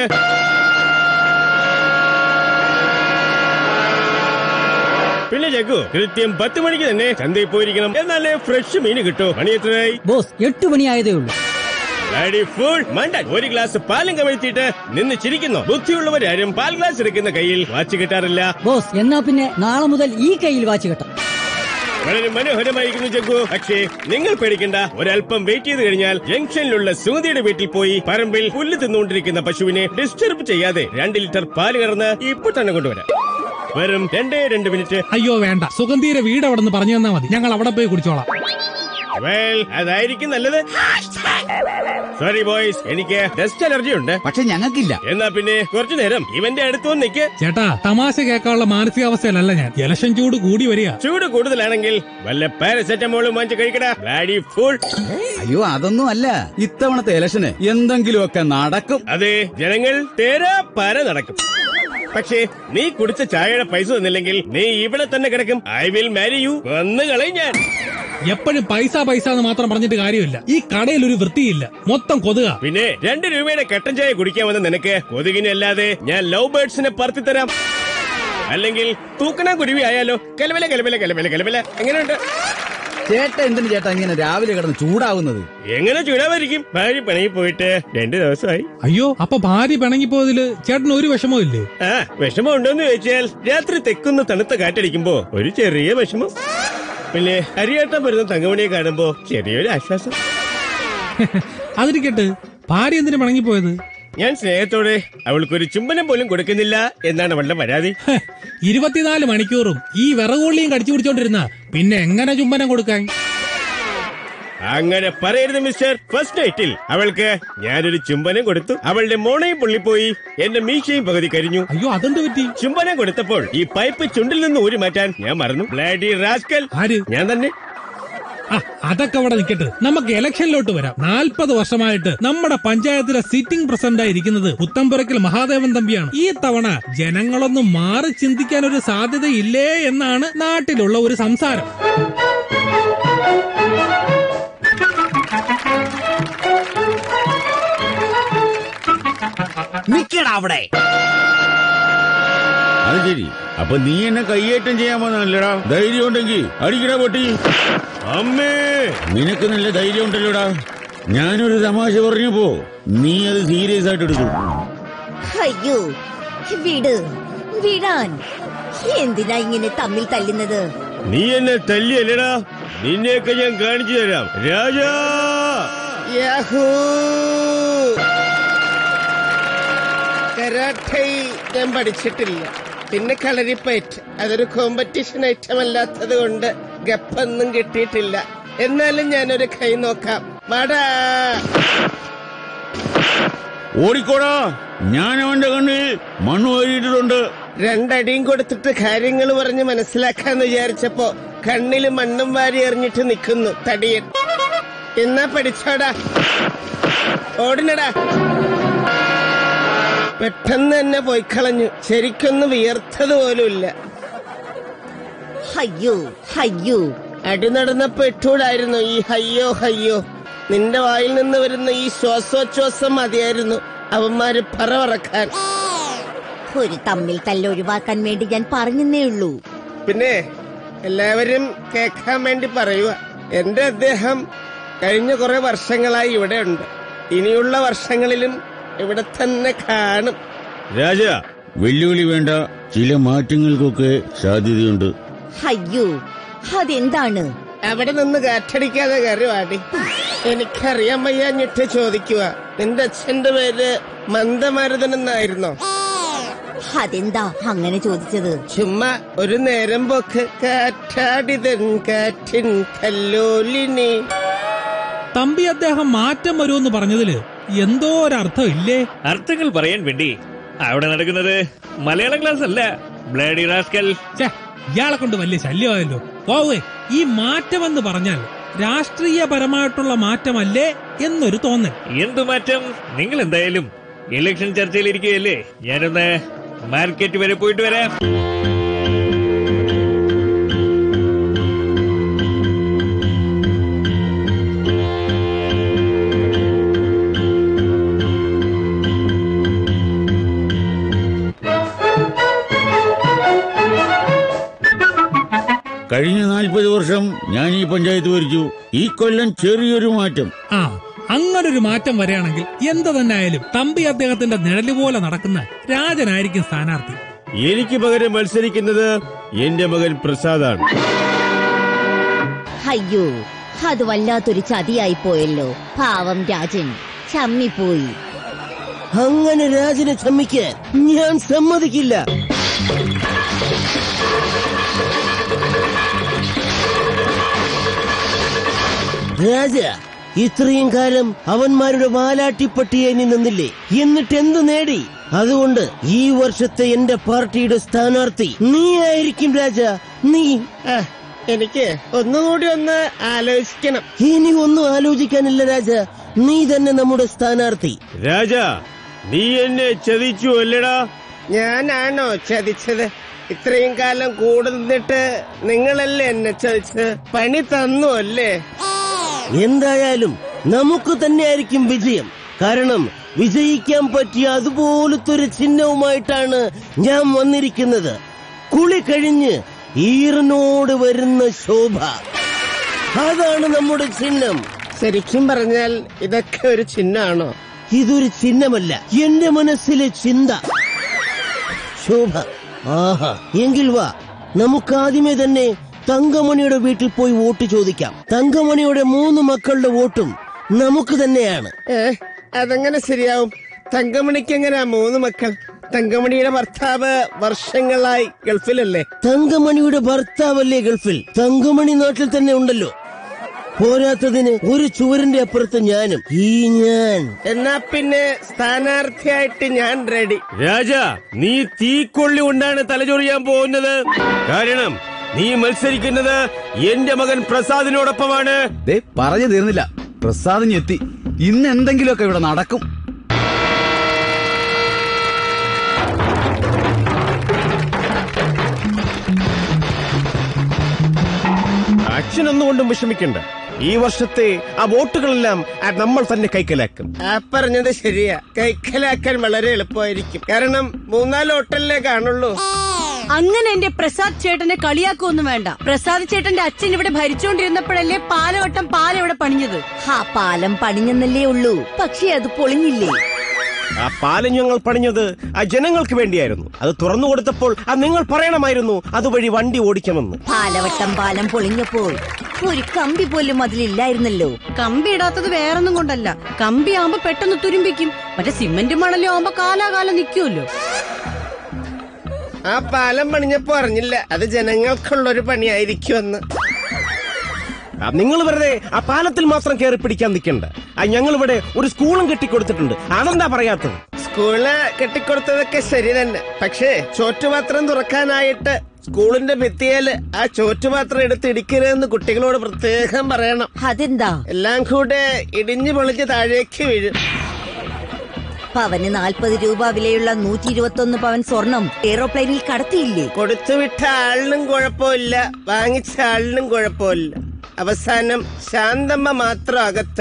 S14: പിന്നെ ജഗു കൃത്യം പത്ത് മണിക്ക് തന്നെ ചന്തയിൽ പോയിരിക്കണം എന്നാലേ ഫ്രഷ് മീൻ കിട്ടൂ മണി എത്രയായി
S15: ബോസ് എട്ട് മണിയായതേ ഉള്ളൂ
S14: Bloody fool. മണ്ടൻ ഒരു ഗ്ലാസ് പാലും കമഴ്ത്തിയിട്ട് നിന്ന് ചിരിക്കുന്നു ബുദ്ധിയുള്ളവരാരും പാൽ ഗ്ലാസ് എടുക്കുന്ന കയ്യിൽ വാച്ച് കിട്ടാറില്ല
S15: ബോസ് എന്നാ പിന്നെ നാളെ മുതൽ ഈ കയ്യിൽ വാച്ച് കെട്ടാം
S14: വളരെ മനോഹരമായിരിക്കുന്നു ജഗ്ഗു പക്ഷേ നിങ്ങൾ പേടിക്കണ്ട ഒരല്പം വെയിറ്റ് ചെയ്ത് കഴിഞ്ഞാൽ ജംഗ്ഷനിലുള്ള സുമതിയുടെ വീട്ടിൽ പോയി പറമ്പിൽ പുല്ല് തിന്നുകൊണ്ടിരിക്കുന്ന പശുവിനെ ഡിസ്റ്റർബ് ചെയ്യാതെ രണ്ട് ലിറ്റർ പാല് കറന്ന് ഇപ്പൊ തന്നെ കൊണ്ടുവരാം വെറും രണ്ടേ രണ്ട് മിനിറ്റ്
S12: അയ്യോ വേണ്ട സുഗന്ധിയുടെ വീട് അവിടെ നിന്ന് പറഞ്ഞു തന്നാ മതി ഞങ്ങൾ അവിടെ പോയി കുടിച്ചോളാം
S14: വെൽ അതായിരിക്കും നല്ലത് സോറി ബോയ്സ് എനിക്ക് ഡസ്റ്റ് അലർജി ഉണ്ട്
S16: പക്ഷെ ഞങ്ങൾക്കില്ല
S14: എന്നാ പിന്നെ കുറച്ചു നേരം ഇവന്റെ അടുത്ത് വന്ന് നിൽക്ക്
S12: ചേട്ടാ തമാശ കേൾക്കാനുള്ള മാനസികാവസ്ഥയിലല്ല ഞാൻ ഇലക്ഷൻ ചൂട് കൂടി വരിക
S14: ചൂട് കൂടുതലാണെങ്കിൽ വല്ല പാരസെറ്റമോളും വാങ്ങിച്ച് കഴിക്കടാ ബ്ലാഡി ഫുൾ
S16: അയ്യോ അതൊന്നും അല്ല ഇത്തവണത്തെ ഇലക്ഷന് എന്തെങ്കിലുമൊക്കെ നടക്കും
S14: അതെ ജനങ്ങൾ തേരാ പാര നടക്കും പക്ഷേ നീ കുടിച്ച ചായയുടെ പൈസ തന്നില്ലെങ്കിൽ നീ ഇവിടെ തന്നെ കിടക്കും ഐ വിൽ മാരി യു വന്ന് കളയും ഞാൻ
S12: എപ്പോഴും പൈസ പൈസ എന്ന് മാത്രം പറഞ്ഞിട്ട് കാര്യമില്ല ഈ കടയിൽ ഒരു വൃത്തിയില്ല മൊത്തം കൊതുക
S14: പിന്നെ രണ്ട് രൂപയുടെ കട്ടൻ ചായ കുടിക്കാൻ വന്ന നിനക്ക് കൊതുകിനെ അല്ലാതെ ഞാൻ ലവ് ബേർഡ്സിനെ പറത്തി തരാം അല്ലെങ്കിൽ തൂക്കണ കുരുവി ആയാലോ കലവല കലവല കലവല കലവല എങ്ങനെയുണ്ട്
S16: ചേട്ട എന്തിനു ചേട്ടാ ഇങ്ങനെ രാവിലെ കിടന്ന് ചൂടാവുന്നത്
S14: എങ്ങനെ ചൂടാവായിരിക്കും ഭാര്യ പണി പോയിട്ട് രണ്ടു ദിവസമായി
S12: അയ്യോ അപ്പൊ ഭാര്യ പിണങ്ങിപ്പോയതില് ചേട്ടന് ഒരു വിഷമവും ഇല്ലേ
S14: ആ വിഷമം ഉണ്ടോന്ന് ചോദിച്ചാൽ രാത്രി തെക്കുന്ന തണുത്ത കാറ്റടിക്കുമ്പോ ഒരു ചെറിയ വിഷമം പിന്നെ അരിയാട്ടം വരുന്ന തങ്കമണിയെ കാണുമ്പോ ചെറിയൊരു ആശ്വാസം
S12: അതിരിക്കട്ടെ ഭാര്യ എന്തിനു പിണങ്ങിപ്പോയത്
S14: ഞാൻ സ്നേഹത്തോടെ അവൾക്കൊരു ചുംബനം പോലും കൊടുക്കുന്നില്ല എന്നാണ് അവളുടെ പരാതി
S12: ഇരുപത്തിനാല് മണിക്കൂറും ഈ വിറകുള്ളിയും കടിച്ചു പിടിച്ചോണ്ടിരുന്ന പിന്നെ എങ്ങനെ ചുംബനം കൊടുക്കാൻ
S14: അങ്ങനെ പറയരുത് മിസ്റ്റർ ഫസ്റ്റ് നൈറ്റിൽ അവൾക്ക് ഞാനൊരു ചുംബനം കൊടുത്തു അവളുടെ മോണയും പൊള്ളിപ്പോയി എന്റെ മീശയും പകുതി കരിഞ്ഞു
S12: അയ്യോ അതെന്ത് പറ്റി
S14: ചുംബനം കൊടുത്തപ്പോൾ ഈ പൈപ്പ് ചുണ്ടിൽ നിന്ന് ഊരി മാറ്റാൻ ഞാൻ മറന്നു ബ്ലാഡി റാസ്കൽ
S12: ആര്
S14: ഞാൻ തന്നെ
S12: ആ അതൊക്കെ അവിടെ നിൽക്കട്ടെ നമുക്ക് ഇലക്ഷനിലോട്ട് വരാം നാൽപ്പത് വർഷമായിട്ട് നമ്മുടെ പഞ്ചായത്തിലെ സിറ്റിംഗ് പ്രസിഡന്റ് ആയിരിക്കുന്നത് പുത്തമ്പുരക്കൽ മഹാദേവൻ തമ്പിയാണ് ഈ തവണ ജനങ്ങളൊന്നും മാറി ചിന്തിക്കാൻ ഒരു സാധ്യതയില്ലേ എന്നാണ് നാട്ടിലുള്ള ഒരു സംസാരം
S17: നിക്കടാ അവിടെ
S18: അത് ശരി അപ്പൊ നീ എന്നെ കയ്യേറ്റം ചെയ്യാൻ വന്നല്ലടാ ധൈര്യം ഉണ്ടെങ്കിൽ അടിക്കടാ പൊട്ടി അമ്മേ നിനക്ക് നല്ല ധൈര്യം ഉണ്ടല്ലോടാ ഞാനൊരു തമാശ പറഞ്ഞപ്പോ നീ അത് സീരിയസ് ആയിട്ട് എടുത്തു
S19: അയ്യോ വിട് വിടാൻ എന്തിനാ ഇങ്ങനെ തമ്മിൽ തല്ലുന്നത്
S14: നീ എന്നെ തല്ലിയല്ലടാ നിന്നെയൊക്കെ ഞാൻ കാണിച്ചു തരാം രാജാ
S17: യാഹൂ കരാട്ടെ ഞാൻ പഠിച്ചിട്ടില്ല പിന്നെ കളരിപ്പയറ്റ് അതൊരു കോമ്പറ്റീഷൻ ഐറ്റം അല്ലാത്തത് കൊണ്ട് ഗപ്പൊന്നും കിട്ടിയിട്ടില്ല എന്നാലും ഞാനൊരു കൈ നോക്കാം മാടാ
S18: ഓടിക്കോടാ ഞാൻ അവന്റെ കണ്ണിൽ മണ്ണ് വാരിയിട്ടിട്ടുണ്ട്
S17: രണ്ടടിയും കൊടുത്തിട്ട് കാര്യങ്ങൾ പറഞ്ഞ് മനസ്സിലാക്കാന്ന് വിചാരിച്ചപ്പോ കണ്ണില് മണ്ണും വാരി എറിഞ്ഞിട്ട് നിൽക്കുന്നു തടിയൻ എന്നാ പഠിച്ചോടാ ഓടിനടാ പെട്ടെന്ന് തന്നെ പോയി കളഞ്ഞു ശരിക്കൊന്നും വിയർത്തത് പോലുമില്ല
S19: അയ്യോ അയ്യോ
S17: അടി നടന്നപ്പോ ഇട്ടൂടായിരുന്നു ഈ ഹയ്യോ ഹയ്യോ നിന്റെ വായിൽ നിന്ന് വരുന്ന ഈ ശ്വാസോച്ഛ്വാസം മതിയായിരുന്നു അവന്മാര് പറവറക്കാൻ
S19: ഒരു തമ്മിൽ തല്ല് ഒഴിവാക്കാൻ വേണ്ടി ഞാൻ പറഞ്ഞേ ഉള്ളൂ
S17: പിന്നെ എല്ലാവരും കേൾക്കാൻ വേണ്ടി പറയുക എന്റെ അദ്ദേഹം കഴിഞ്ഞ കുറെ വർഷങ്ങളായി ഇവിടെ ഉണ്ട് ഇനിയുള്ള വർഷങ്ങളിലും ഇവിടെ തന്നെ കാണും
S14: രാജ
S18: വെല്ലുവിളി വേണ്ട ചില മാറ്റങ്ങൾക്കൊക്കെ സാധ്യതയുണ്ട്
S19: അയ്യോ അതെന്താണ്
S17: അവിടെ നിന്ന് കാറ്റടിക്കാതെ കയറുവാടി എനിക്കറിയാൻ വയ്യാഞ്ഞിട്ട് ചോദിക്കുക നിന്റെ അച്ഛന്റെ പേര് മന്ദമാരുതൻ എന്നായിരുന്നോ
S19: അതെന്താ അങ്ങനെ ചോദിച്ചത്
S17: ചുമ്മാ ഒരു നേരം പോക്ക് കാറ്റാടിതൻ കാറ്റിൻ കല്ലോലിനി
S12: തമ്പി അദ്ദേഹം മാറ്റം വരുമെന്ന് പറഞ്ഞതില് എന്തോ ഒരർത്ഥം ഇല്ലേ
S13: അർത്ഥങ്ങൾ പറയാൻ വേണ്ടി അവിടെ നടക്കുന്നത് മലയാളം ക്ലാസ് അല്ല ബ്ലേഡി റാസ്കൽ
S12: ഇയാളെ കൊണ്ട് വലിയ ശല്യമായല്ലോ പോവേ ഈ മാറ്റമെന്ന് പറഞ്ഞാൽ രാഷ്ട്രീയപരമായിട്ടുള്ള മാറ്റമല്ലേ എന്നൊരു തോന്നൽ
S13: എന്തു മാറ്റം നിങ്ങൾ എന്തായാലും ഇലക്ഷൻ ചർച്ചയിൽ ഇരിക്കുകയല്ലേ ഞാനൊന്ന് മാർക്കറ്റ് വരെ പോയിട്ട് വരാം
S18: കഴിഞ്ഞ നാൽപ്പത് വർഷം ഞാൻ ഈ പഞ്ചായത്ത് ഭരിച്ചു ഈ കൊല്ലം ചെറിയൊരു മാറ്റം
S12: ആ അങ്ങനൊരു മാറ്റം വരികയാണെങ്കിൽ എന്ത് തന്നെ ആയാലും തമ്പി അദ്ദേഹത്തിന്റെ നിഴല് പോലെ നടക്കുന്ന രാജനായിരിക്കും സ്ഥാനാർത്ഥി
S14: എനിക്ക് പകരം മത്സരിക്കുന്നത് എന്റെ മകൻ പ്രസാദാണ്
S19: അയ്യോ അത് വല്ലാത്തൊരു ചതിയായി പോയല്ലോ പാവം രാജൻ ചമ്മിപ്പോയി
S17: അങ്ങനെ രാജനെ ചമ്മിക്കാൻ ഞാൻ സമ്മതിക്കില്ല രാജ ഇത്രയും കാലം അവന്മാരുടെ വാലാട്ടിപ്പട്ടിയെ നീ നിന്നില്ലേ എന്നിട്ട് എന്തു നേടി അതുകൊണ്ട് ഈ വർഷത്തെ എന്റെ പാർട്ടിയുടെ സ്ഥാനാർത്ഥി നീ ആയിരിക്കും രാജ നീ എനിക്ക് ഒന്നുകൂടി ഒന്ന് ആലോചിക്കണം ഇനി ഒന്നും ആലോചിക്കാനില്ല രാജ നീ തന്നെ നമ്മുടെ സ്ഥാനാർത്ഥി
S14: രാജ നീ എന്നെ ചതിച്ചു അല്ലടാ
S17: ഞാനാണോ ചതിച്ചത് ഇത്രയും കാലം കൂടെ നിന്നിട്ട് നിങ്ങളല്ലേ എന്നെ ചതിച്ചത് പണി തന്നു അല്ലേ എന്തായാലും നമുക്ക് തന്നെയായിരിക്കും വിജയം കാരണം വിജയിക്കാൻ പറ്റിയ അതുപോലത്തെ ഒരു ചിഹ്നവുമായിട്ടാണ് ഞാൻ വന്നിരിക്കുന്നത് കുളി കഴിഞ്ഞ് ഈറിനോട് വരുന്ന ശോഭ അതാണ് നമ്മുടെ ചിഹ്നം ശരിക്കും പറഞ്ഞാൽ ഇതൊക്കെ ഒരു ചിഹ്നമാണോ ഇതൊരു ചിഹ്നമല്ല എന്റെ മനസ്സിലെ ചിന്ത ശോഭ ആഹാ എങ്കിൽ വാ നമുക്ക് ആദ്യമേ തന്നെ തങ്കമണിയുടെ വീട്ടിൽ പോയി വോട്ട് ചോദിക്കാം തങ്കമണിയുടെ മൂന്ന് മക്കളുടെ വോട്ടും നമുക്ക് തന്നെയാണ് അതെങ്ങനെ ശരിയാവും തങ്കമണിക്ക് എങ്ങനെയാ മൂന്ന് മക്കൾ തങ്കമണിയുടെ ഭർത്താവ് വർഷങ്ങളായി ഗൾഫിലല്ലേ തങ്കമണിയുടെ ഭർത്താവല്ലേ ഗൾഫിൽ തങ്കമണി നാട്ടിൽ തന്നെ ഉണ്ടല്ലോ പോരാത്തതിന് ഒരു ചുവരിന്റെ അപ്പുറത്ത് ഞാനും ഈ ഞാൻ എന്നാ പിന്നെ സ്ഥാനാർത്ഥിയായിട്ട് ഞാൻ റെഡി
S14: രാജ നീ തീക്കൊള്ളി കൊണ്ടാണ് തലചൊറിയാൻ പോകുന്നത് കാരണം നീ മത്സരിക്കുന്നത് എന്റെ മകൻ പ്രസാദിനോടൊപ്പമാണ്
S16: ദേ പറഞ്ഞു തീർന്നില്ല പ്രസാദിന് എത്തി ഇന്ന് എന്തെങ്കിലുമൊക്കെ ഇവിടെ നടക്കും
S14: അച്ഛനൊന്നുകൊണ്ടും വിഷമിക്കണ്ട ഈ വർഷത്തെ ആ വോട്ടുകളെല്ലാം ആ നമ്മൾ തന്നെ കൈക്കലാക്കും
S17: ആ പറഞ്ഞത് ശരിയാ കൈക്കലാക്കാൻ വളരെ എളുപ്പമായിരിക്കും കാരണം മൂന്നാല് ഹോട്ടലിലേ കാണുള്ളൂ
S20: അങ്ങനെ എന്റെ പ്രസാദ് ചേട്ടനെ കളിയാക്കൊന്നും വേണ്ട പ്രസാദ് ചേട്ടന്റെ അച്ഛൻ ഇവിടെ ഭരിച്ചുകൊണ്ടിരുന്നപ്പോഴല്ലേ പാലവട്ടം പാലം ഇവിടെ പണിഞ്ഞത്
S19: ആ പാലം പണിഞ്ഞെന്നല്ലേ ഉള്ളൂ പക്ഷേ അത് പൊളിഞ്ഞില്ലേ
S14: ആ പാലം ഞങ്ങൾ പണിഞ്ഞത് ആ ജനങ്ങൾക്ക് വേണ്ടിയായിരുന്നു അത് തുറന്നു കൊടുത്തപ്പോൾ ആ നിങ്ങൾ പറയണമായിരുന്നു അതുവഴി വണ്ടി ഓടിക്കാമെന്ന്
S19: പാലവട്ടം പാലം പൊളിഞ്ഞപ്പോൾ ഒരു കമ്പി പോലും അതിലില്ലായിരുന്നല്ലോ
S20: കമ്പി ഇടാത്തത് വേറൊന്നും കൊണ്ടല്ല കമ്പി ആവുമ്പോ പെട്ടെന്ന് തുരുമ്പിക്കും മറ്റേ സിമന്റ് മണലും ആവുമ്പോ കാലാകാലം നിൽക്കുമല്ലോ
S17: ആ പാലം പണിഞ്ഞപ്പോ അറിഞ്ഞില്ല അത് ജനങ്ങൾക്കുള്ളൊരു പണിയായിരിക്കുമെന്ന്
S14: നിങ്ങൾ വെറുതെ ആ പാലത്തിൽ മാത്രം കയറി പിടിക്കാൻ നിൽക്കണ്ട ആ ഞങ്ങൾ ഇവിടെ ഒരു സ്കൂളും കെട്ടിക്കൊടുത്തിട്ടുണ്ട് അതെന്താ പറയാത്തത്
S17: സ്കൂള് കെട്ടിക്കൊടുത്തതൊക്കെ ശരി തന്നെ പക്ഷേ ചോറ്റുപാത്രം തുറക്കാനായിട്ട് സ്കൂളിന്റെ ഭിത്തിയേല് ആ ചോറ്റുപാത്രം എടുത്ത് ഇടിക്കരുതെന്ന് കുട്ടികളോട് പ്രത്യേകം പറയണം
S19: അതെന്താ
S17: എല്ലാം കൂടെ ഇടിഞ്ഞു പൊളിച്ച് താഴേക്ക് വീഴും
S19: പവന് നാൽപ്പത് രൂപ വിലയുള്ള നൂറ്റി ഇരുപത്തി ഒന്ന് പവൻ സ്വർണം എയ്റോപ്ലെയിനിൽ കടത്തിയില്ലേ
S17: കൊടുത്തുവിട്ട ആളിനും കുഴപ്പമില്ല വാങ്ങിച്ച ആളിനും കുഴപ്പമില്ല അവസാനം ശാന്തമ്മ മാത്രം അകത്ത്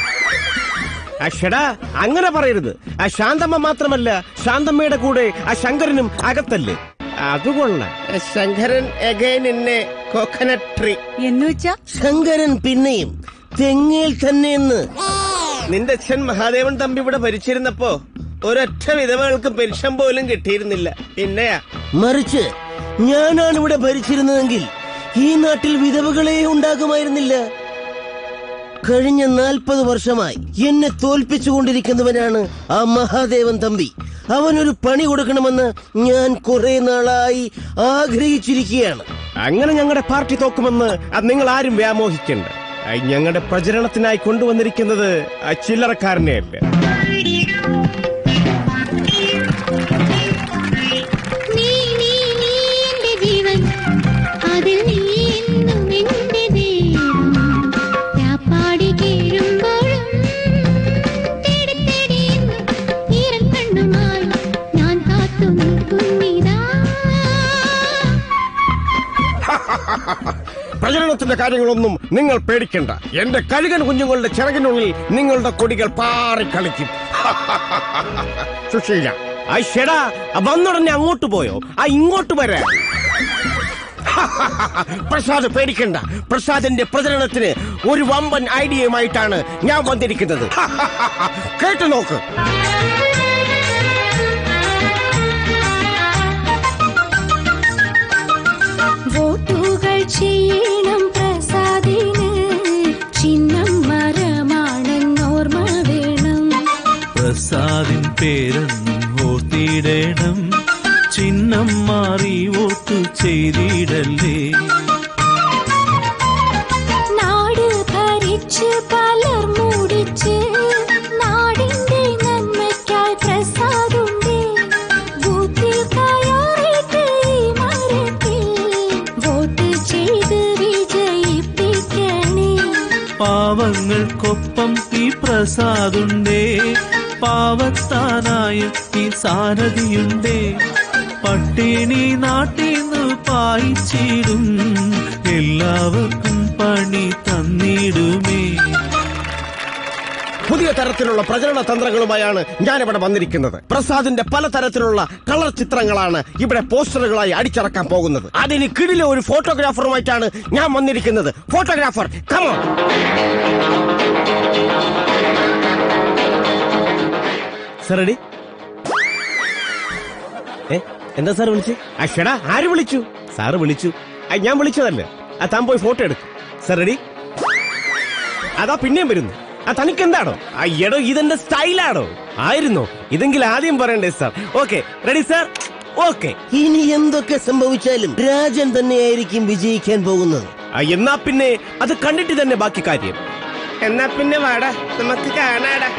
S14: അഷടാ അങ്ങനെ പറയരുത് ആ ശാന്തമ്മ മാത്രമല്ല ശാന്തമ്മയുടെ കൂടെ ആ ശങ്കരനും അകത്തല്ലേ അതുകൊള്ള
S17: ശങ്കരൻ എഗൈൻ ഇന്നെ കോക്കനട്ട് ട്രീ
S20: എന്ന് വെച്ചാ
S17: ശങ്കരൻ പിന്നെയും തെങ്ങിൽ തന്നെയെന്ന് നിന്റെ അച്ഛൻ മഹാദേവൻ തമ്പി ഇവിടെ ഭരിച്ചിരുന്നപ്പോ ഒരൊറ്റ വിധവകൾക്ക് പെൻഷൻ പോലും കിട്ടിയിരുന്നില്ല പിന്നെയാ മറിച്ച് ഞാനാണ് ഇവിടെ ഭരിച്ചിരുന്നതെങ്കിൽ ഈ നാട്ടിൽ വിധവകളെ ഉണ്ടാകുമായിരുന്നില്ല കഴിഞ്ഞ നാൽപ്പത് വർഷമായി എന്നെ തോൽപ്പിച്ചുകൊണ്ടിരിക്കുന്നവനാണ് ആ മഹാദേവൻ തമ്പി അവനൊരു പണി കൊടുക്കണമെന്ന് ഞാൻ കുറെ നാളായി ആഗ്രഹിച്ചിരിക്കുകയാണ്
S14: അങ്ങനെ ഞങ്ങളുടെ പാർട്ടി തോക്കുമെന്ന് അത് നിങ്ങൾ ആരും വ്യാമോഹിക്കണ്ട ആ ഞങ്ങളുടെ പ്രചരണത്തിനായി കൊണ്ടുവന്നിരിക്കുന്നത് ആ ചില്ലറക്കാരനെയല്ല
S6: നീ നീ നീ എന്റെ ജീവൻ അതിൽ നീ എന്നും എന്റെ ദൈവം രാപ്പാടി കേഴുമ്പോഴും തേടി തേടി എന്നും ഈരൻ കണ്ണുമായി ഞാൻ കാത്തു നിൽക്കുന്നിതാ
S14: പ്രചരണത്തിന്റെ കാര്യങ്ങളൊന്നും നിങ്ങൾ പേടിക്കണ്ട എന്റെ കഴുകൻ കുഞ്ഞുങ്ങളുടെ ചിറകിനുള്ളിൽ നിങ്ങളുടെ കൊടികൾ പാറിക്കളിക്കും സുശീല ആ ഷെടാ വന്നുടനെ അങ്ങോട്ട് പോയോ ആ ഇങ്ങോട്ട് വരാ പ്രസാദ് പേടിക്കണ്ട പ്രസാദിന്റെ പ്രചരണത്തിന് ഒരു വമ്പൻ ഐഡിയയുമായിട്ടാണ് ഞാൻ വന്നിരിക്കുന്നത് കേട്ടു നോക്ക്
S6: വോട്ടുകൾ ചെയ്യണം പ്രസാദിന് ചിഹ്നം മരമാണെന്നോർമ്മ വേണം
S8: പ്രസാദിൻ പേരെന്നും ഓർത്തിടണം ചിഹ്നം മാറി വോട്ടു ചെയ്തിടല്ലേ
S6: നാട് ഭരിച്ച് പലർ മൂടിച്ച് നാടിന്റെ നന്മയ്ക്കായി പ്രസാദുണ്ട് ബൂത്തിൽ കയറിയിട്ട് ഈ മരത്തിൽ വോട്ട് ചെയ്ത് വിജയിപ്പിക്കണേ
S8: പാവങ്ങൾക്കൊപ്പം ഈ പ്രസാദുണ്ടേ പാവത്താനായ ഈ സാരഥിയുണ്ടേ പട്ടിണി നാട്ടിന്ന് പായിച്ചിടും എല്ലാവർക്കും പണി തന്നിടുമേ
S14: പുതിയ തരത്തിലുള്ള പ്രചരണ തന്ത്രങ്ങളുമായാണ് ഞാനിവിടെ വന്നിരിക്കുന്നത് പ്രസാദിന്റെ പലതരത്തിലുള്ള കളർ ചിത്രങ്ങളാണ് ഇവിടെ പോസ്റ്ററുകളായി അടിച്ചിറക്കാൻ പോകുന്നത് അതിന് കിടിലെ ഒരു ഫോട്ടോഗ്രാഫറുമായിട്ടാണ് ഞാൻ വന്നിരിക്കുന്നത് ഫോട്ടോഗ്രാഫർ കമോ സാറടി ഏ എന്താ സാർ വിളിച്ചു അഷടാ ആര് വിളിച്ചു സാറ് വിളിച്ചു ആ, ഞാൻ വിളിച്ചതല്ലേ ആ താൻ പോയി ഫോട്ടോ എടുക്കും സാർ റെഡി അതാ പിന്നെയും വരുന്നു ആ തനിക്ക് എന്താണോ ആ എടോ ഇതെന്റെ സ്റ്റൈലാണോ ആയിരുന്നോ ഇതെങ്കിൽ ആദ്യം പറയണ്ടേ sir okay ready sir okay
S17: ഇനി എന്തൊക്കെ സംഭവിച്ചാലും രാജൻ തന്നെയായിരിക്കും വിജയിക്കാൻ പോകുന്നത്
S14: എന്നാ പിന്നെ അത് കണ്ടിട്ട് തന്നെ ബാക്കി കാര്യം
S17: എന്നാ പിന്നെ വാടാ നമുക്ക് കാണാടാ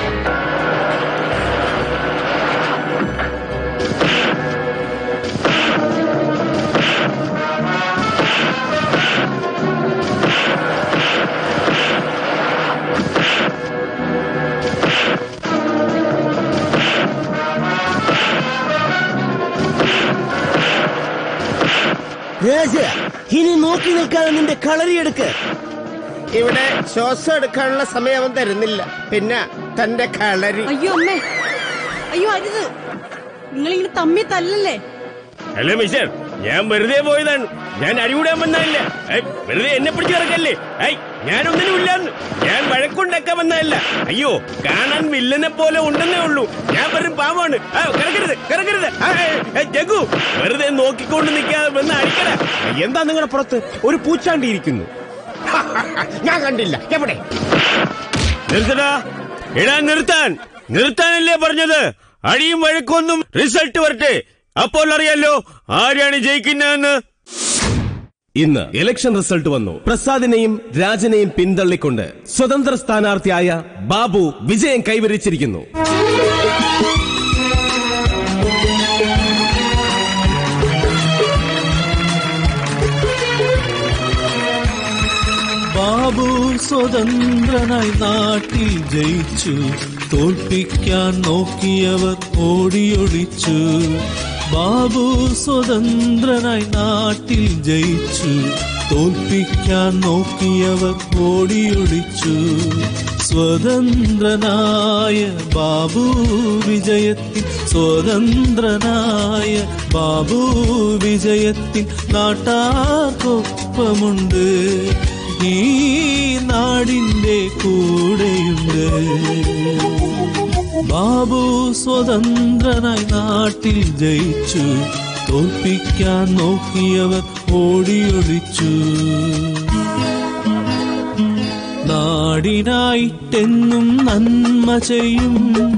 S17: രാജ ഇനി നോക്കി നിൽക്കാതെ നിന്റെ കളരിയെടുക്ക് ഇവിടെ ശ്വാസം എടുക്കാനുള്ള സമയം അവൻ തരുന്നില്ല പിന്നെ തന്റെ കളരി
S20: അയ്യോ അമ്മേ അയ്യോ അരുത് നിങ്ങളിങ്ങനെ തമ്മി തല്ലല്ലേ
S14: അല്ല മിസ്റ്റർ ഞാൻ വെറുതെ പോയതാണ് ഞാൻ അടികൂടാൻ വന്നതല്ല ഏയ്, വെറുതെ എന്നെ പിടിച്ച് കിടക്കല്ലേ ഐ ഞാനൊന്നിനും ഇല്ലാന്ന് ഞാൻ വഴക്കുണ്ടാക്കാൻ വന്നതല്ല അയ്യോ കാണാൻ വില്ലനെ പോലെ ഉണ്ടെന്നേ ഉള്ളൂ ഞാൻ വെറും പാവമാണ് ആ, കിടക്കരുത് കിടക്കരുത് ആ, ഏയ്, ഏയ്, ജഗ്ഗു വെറുതെ നോക്കിക്കൊണ്ട് നിൽക്കാതെ വന്ന് അടിക്കട എന്താ നിങ്ങളുടെ പുറത്ത് ഒരു പൂച്ചാണ്ടി ഇരിക്കുന്നു ഞാൻ കണ്ടില്ല എവിടെ നിർത്തടാ ഇടാ നിർത്താൻ നിർത്താനല്ലേ പറഞ്ഞത് അടിയും വഴക്കൊന്നും റിസൾട്ട് വരട്ടെ അപ്പോൾ അറിയാലോ ആരാണ് ജയിക്കുന്നതെന്ന് ഇന്ന് ഇലക്ഷൻ റിസൾട്ട് വന്നു പ്രസാദിനെയും രാജനെയും പിന്തള്ളിക്കൊണ്ട് സ്വതന്ത്ര സ്ഥാനാർത്ഥിയായ ബാബു വിജയം കൈവരിച്ചിരിക്കുന്നു
S8: ബാബു സ്വതന്ത്രനായി നാട്ടിൽ ജയിച്ചു തോൽപ്പിക്കാൻ നോക്കിയവർ ഓടിയൊളിച്ചു ബാബു സ്വതന്ത്രനായി നാട്ടിൽ ജയിച്ചു തോൽപ്പിക്കാൻ നോക്കിയവർ ഓടിയൊളിച്ചു സ്വതന്ത്രനായ ബാബു വിജയത്തിൽ സ്വതന്ത്രനായ ബാബു വിജയത്തിൽ നാട്ടാർക്കൊപ്പമുണ്ട് ഈ നാടിന്റെ കൂടെയുണ്ട് ബാബു സ്വതന്ത്രനായി നാട്ടിൽ ജയിച്ചു തോൽപ്പിക്കാൻ നോക്കിയവർ ഓടിയൊളിച്ചു നാടിനായിട്ടെന്നും നന്മ ചെയ്യും